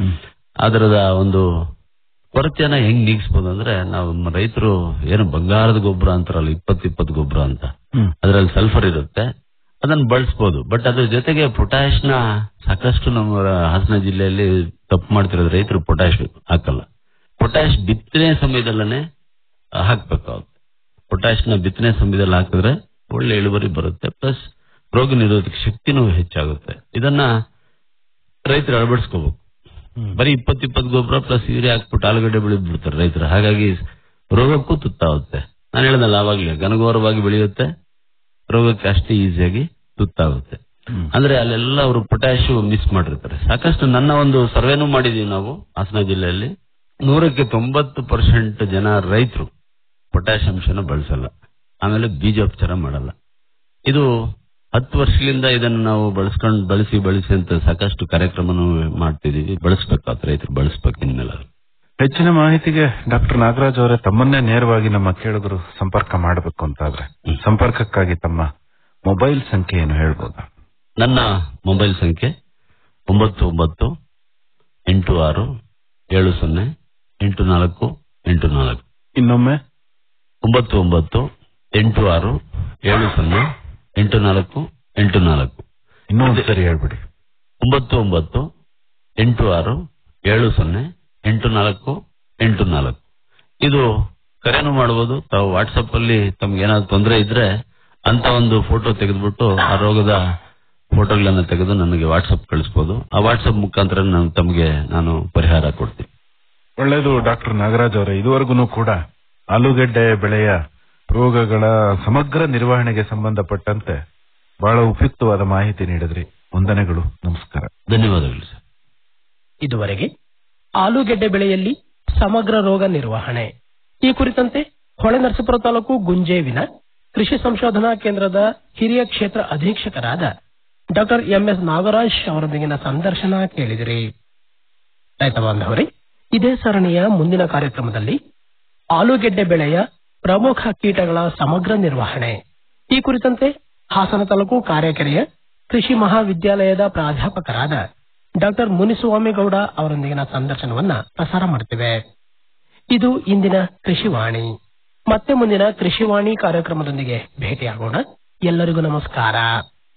ಅದರದ ಒಂದು ಕೊರತೆಯನ್ನ ಹೆಂಗ್ ನೀಗಿಸ್ಬೋದು ಅಂದ್ರೆ ನಾವು ನಮ್ಮ ರೈತರು ಏನು ಬಂಗಾರದ ಗೊಬ್ಬರ ಅಂತಾರಲ್ಲ ಇಪ್ಪತ್ತು ಇಪ್ಪತ್ತು ಗೊಬ್ಬರ ಅಂತ ಅದರಲ್ಲಿ ಸಲ್ಫರ್ ಇರುತ್ತೆ ಅದನ್ನ ಬಳಸ್ಬೋದು ಬಟ್ ಅದ್ರ ಜೊತೆಗೆ ಪೊಟ್ಯಾಶ್ ನ ಸಾಕಷ್ಟು ನಮ್ಮ ಹಾಸನ ಜಿಲ್ಲೆಯಲ್ಲಿ ತಪ್ಪು ಮಾಡ್ತಿರೋದು ರೈತರು ಪೊಟ್ಯಾಶ್ ಹಾಕಲ್ಲ ಪೊಟ್ಯಾಶ್ ಬಿತ್ತನೆ ಸಮಯದಲ್ಲೇ ಹಾಕ್ಬೇಕಾಗುತ್ತೆ ಪೊಟ್ಯಾಶ್ ನ ಬಿತ್ತನೆ ಸಮಯದಲ್ಲಿ ಹಾಕಿದ್ರೆ ಒಳ್ಳೆ ಇಳುವರಿ ಬರುತ್ತೆ ಪ್ಲಸ್ ರೋಗ ನಿರೋಧಕ ಶಕ್ತಿನೂ ಹೆಚ್ಚಾಗುತ್ತೆ ಇದನ್ನ ರೈತರು ಅಳವಡಿಸ್ಕೋಬೇಕು ಬರೀ ಇಪ್ಪತ್ತು ಇಪ್ಪತ್ತು ಗೊಬ್ಬರ ಪ್ಲಸ್ ಯೂರಿಯಾ ಹಾಕ್ಬಿಟ್ಟು ಆಲೂಗಡ್ಡೆ ಬೆಳೆದ್ ಬಿಡ್ತಾರೆ ರೈತರು ಹಾಗಾಗಿ ರೋಗಕ್ಕೂ ತುತ್ತಾಗುತ್ತೆ ನಾನು ಹೇಳ್ದಲ್ಲ ಆವಾಗ್ಲೇ ಘನಘೋರವಾಗಿ ಬೆಳೆಯುತ್ತೆ ರೋಗಕ್ಕೆ ಅಷ್ಟೇ ಈಸಿಯಾಗಿ ತುತ್ತಾಗುತ್ತೆ ಅಂದ್ರೆ ಅಲ್ಲೆಲ್ಲ ಅವರು ಪೊಟ್ಯಾಶ್ ಮಿಸ್ ಮಾಡಿರ್ತಾರೆ ಸಾಕಷ್ಟು ನನ್ನ ಒಂದು ಸರ್ವೆನೂ ಮಾಡಿದೀವಿ ನಾವು ಹಾಸನ ಜಿಲ್ಲೆಯಲ್ಲಿ ನೂರಕ್ಕೆ ತೊಂಬತ್ತು ಪರ್ಸೆಂಟ್ ಜನ ರೈತರು ಪೊಟ್ಯಾಶ್ ಅಂಶನ ಬಳಸಲ್ಲ ಆಮೇಲೆ ಬೀಜೋಪಚಾರ ಮಾಡಲ್ಲ ಇದು ಹತ್ತು ವರ್ಷಗಳಿಂದ ಇದನ್ನು ನಾವು ಬಳಸ್ಕೊಂಡು ಬಳಸಿ ಬಳಸಿ ಅಂತ ಸಾಕಷ್ಟು ಕಾರ್ಯಕ್ರಮನೂ ಮಾಡ್ತಿದೀವಿ ಬಳಸ್ಬೇಕಾಗುತ್ತೆ ರೈತರು ಬಳಸ್ಬೇಕು ಇನ್ಮೇಲೆ ಹೆಚ್ಚಿನ ಮಾಹಿತಿಗೆ ಡಾಕ್ಟರ್ ನಾಗರಾಜ್ ಅವರೇ ತಮ್ಮನ್ನೇ ನೇರವಾಗಿ ನಮ್ಮ ಕೇಳುಗರು ಸಂಪರ್ಕ ಮಾಡಬೇಕು ಅಂತಾದ್ರೆ ಸಂಪರ್ಕಕ್ಕಾಗಿ ತಮ್ಮ ಮೊಬೈಲ್ ಸಂಖ್ಯೆ ಏನು ಹೇಳ್ಬೋದಾ ನನ್ನ ಮೊಬೈಲ್ ಸಂಖ್ಯೆ ಒಂಬತ್ತು ಒಂಬತ್ತು ಎಂಟು ಆರು ಏಳು ಸೊನ್ನೆ ಎಂಟು ನಾಲ್ಕು ಎಂಟು ನಾಲ್ಕು ಇನ್ನೊಮ್ಮೆ ಒಂಬತ್ತು ಒಂಬತ್ತು ಎಂಟು ಆರು ಏಳು ಸೊನ್ನೆ ಎಂಟು ನಾಲ್ಕು ಎಂಟು ನಾಲ್ಕು ಇನ್ನೂ ಒಂದ್ಸರಿ ಹೇಳ್ಬಿಡಿ ಒಂಬತ್ತು ಒಂಬತ್ತು ಎಂಟು ಆರು ಏಳು ಸೊನ್ನೆ ಎಂಟು ನಾಲ್ಕು ಎಂಟು ನಾಲ್ಕು ಇದು ಕರೆನೂ ಮಾಡಬಹುದು ತಾವು ವಾಟ್ಸಪ್ ಅಲ್ಲಿ ತಮ್ಗೆ ಏನಾದ್ರು ತೊಂದರೆ ಇದ್ರೆ ಅಂತ ಒಂದು ಫೋಟೋ ತೆಗೆದ್ಬಿಟ್ಟು ಆ ರೋಗದ ಫೋಟೋಗಳನ್ನ ತೆಗೆದು ನನಗೆ ವಾಟ್ಸಪ್ ಕಳಿಸ್ಬೋದು ಆ ವಾಟ್ಸಪ್ ಮುಖಾಂತರ ನಾನು ತಮಗೆ ನಾನು ಪರಿಹಾರ ಕೊಡ್ತೀನಿ ಒಳ್ಳೆಯದು ಡಾಕ್ಟರ್ ನಾಗರಾಜ್ ಅವರೇ ಇದುವರೆಗೂ ಕೂಡ ಆಲೂಗೆಡ್ಡೆ ಬೆಳೆಯ ರೋಗಗಳ ಸಮಗ್ರ ನಿರ್ವಹಣೆಗೆ ಸಂಬಂಧಪಟ್ಟಂತೆ ಬಹಳ ಉಪಯುಕ್ತವಾದ ಮಾಹಿತಿ ನೀಡಿದ್ರಿ ವಂದನೆಗಳು ನಮಸ್ಕಾರ ಧನ್ಯವಾದಗಳು ಸರ್ ಇದುವರೆಗೆ ಆಲೂಗೆಡ್ಡೆ ಬೆಳೆಯಲ್ಲಿ ಸಮಗ್ರ ರೋಗ ನಿರ್ವಹಣೆ ಈ ಕುರಿತಂತೆ ಹೊಳೆನರಸೀಪುರ ತಾಲೂಕು ಗುಂಜೇವಿನ ಕೃಷಿ ಸಂಶೋಧನಾ ಕೇಂದ್ರದ ಹಿರಿಯ ಕ್ಷೇತ್ರ ಅಧೀಕ್ಷಕರಾದ ಡಾಕ್ಟರ್ ಎಂಎಸ್ ನಾಗರಾಜ್ ಅವರೊಂದಿಗಿನ ಸಂದರ್ಶನ ಕೇಳಿದಿರಿ ರೈತ ಬಾಂಧವರೇ ಇದೇ ಸರಣಿಯ ಮುಂದಿನ ಕಾರ್ಯಕ್ರಮದಲ್ಲಿ ಆಲೂಗೆಡ್ಡೆ ಬೆಳೆಯ ಪ್ರಮುಖ ಕೀಟಗಳ ಸಮಗ್ರ ನಿರ್ವಹಣೆ ಈ ಕುರಿತಂತೆ ಹಾಸನ ತಾಲೂಕು ಕಾರ್ಯಕೆರೆಯ ಕೃಷಿ ಮಹಾವಿದ್ಯಾಲಯದ ಪ್ರಾಧ್ಯಾಪಕರಾದ ಡಾಕ್ಟರ್ ಮುನಿಸ್ವಾಮಿಗೌಡ ಅವರೊಂದಿಗಿನ ಸಂದರ್ಶನವನ್ನ ಪ್ರಸಾರ ಮಾಡುತ್ತೇವೆ ಇದು ಇಂದಿನ ಕೃಷಿವಾಣಿ ಮತ್ತೆ ಮುಂದಿನ ಕೃಷಿವಾಣಿ ಕಾರ್ಯಕ್ರಮದೊಂದಿಗೆ ಭೇಟಿಯಾಗೋಣ ಎಲ್ಲರಿಗೂ ನಮಸ್ಕಾರ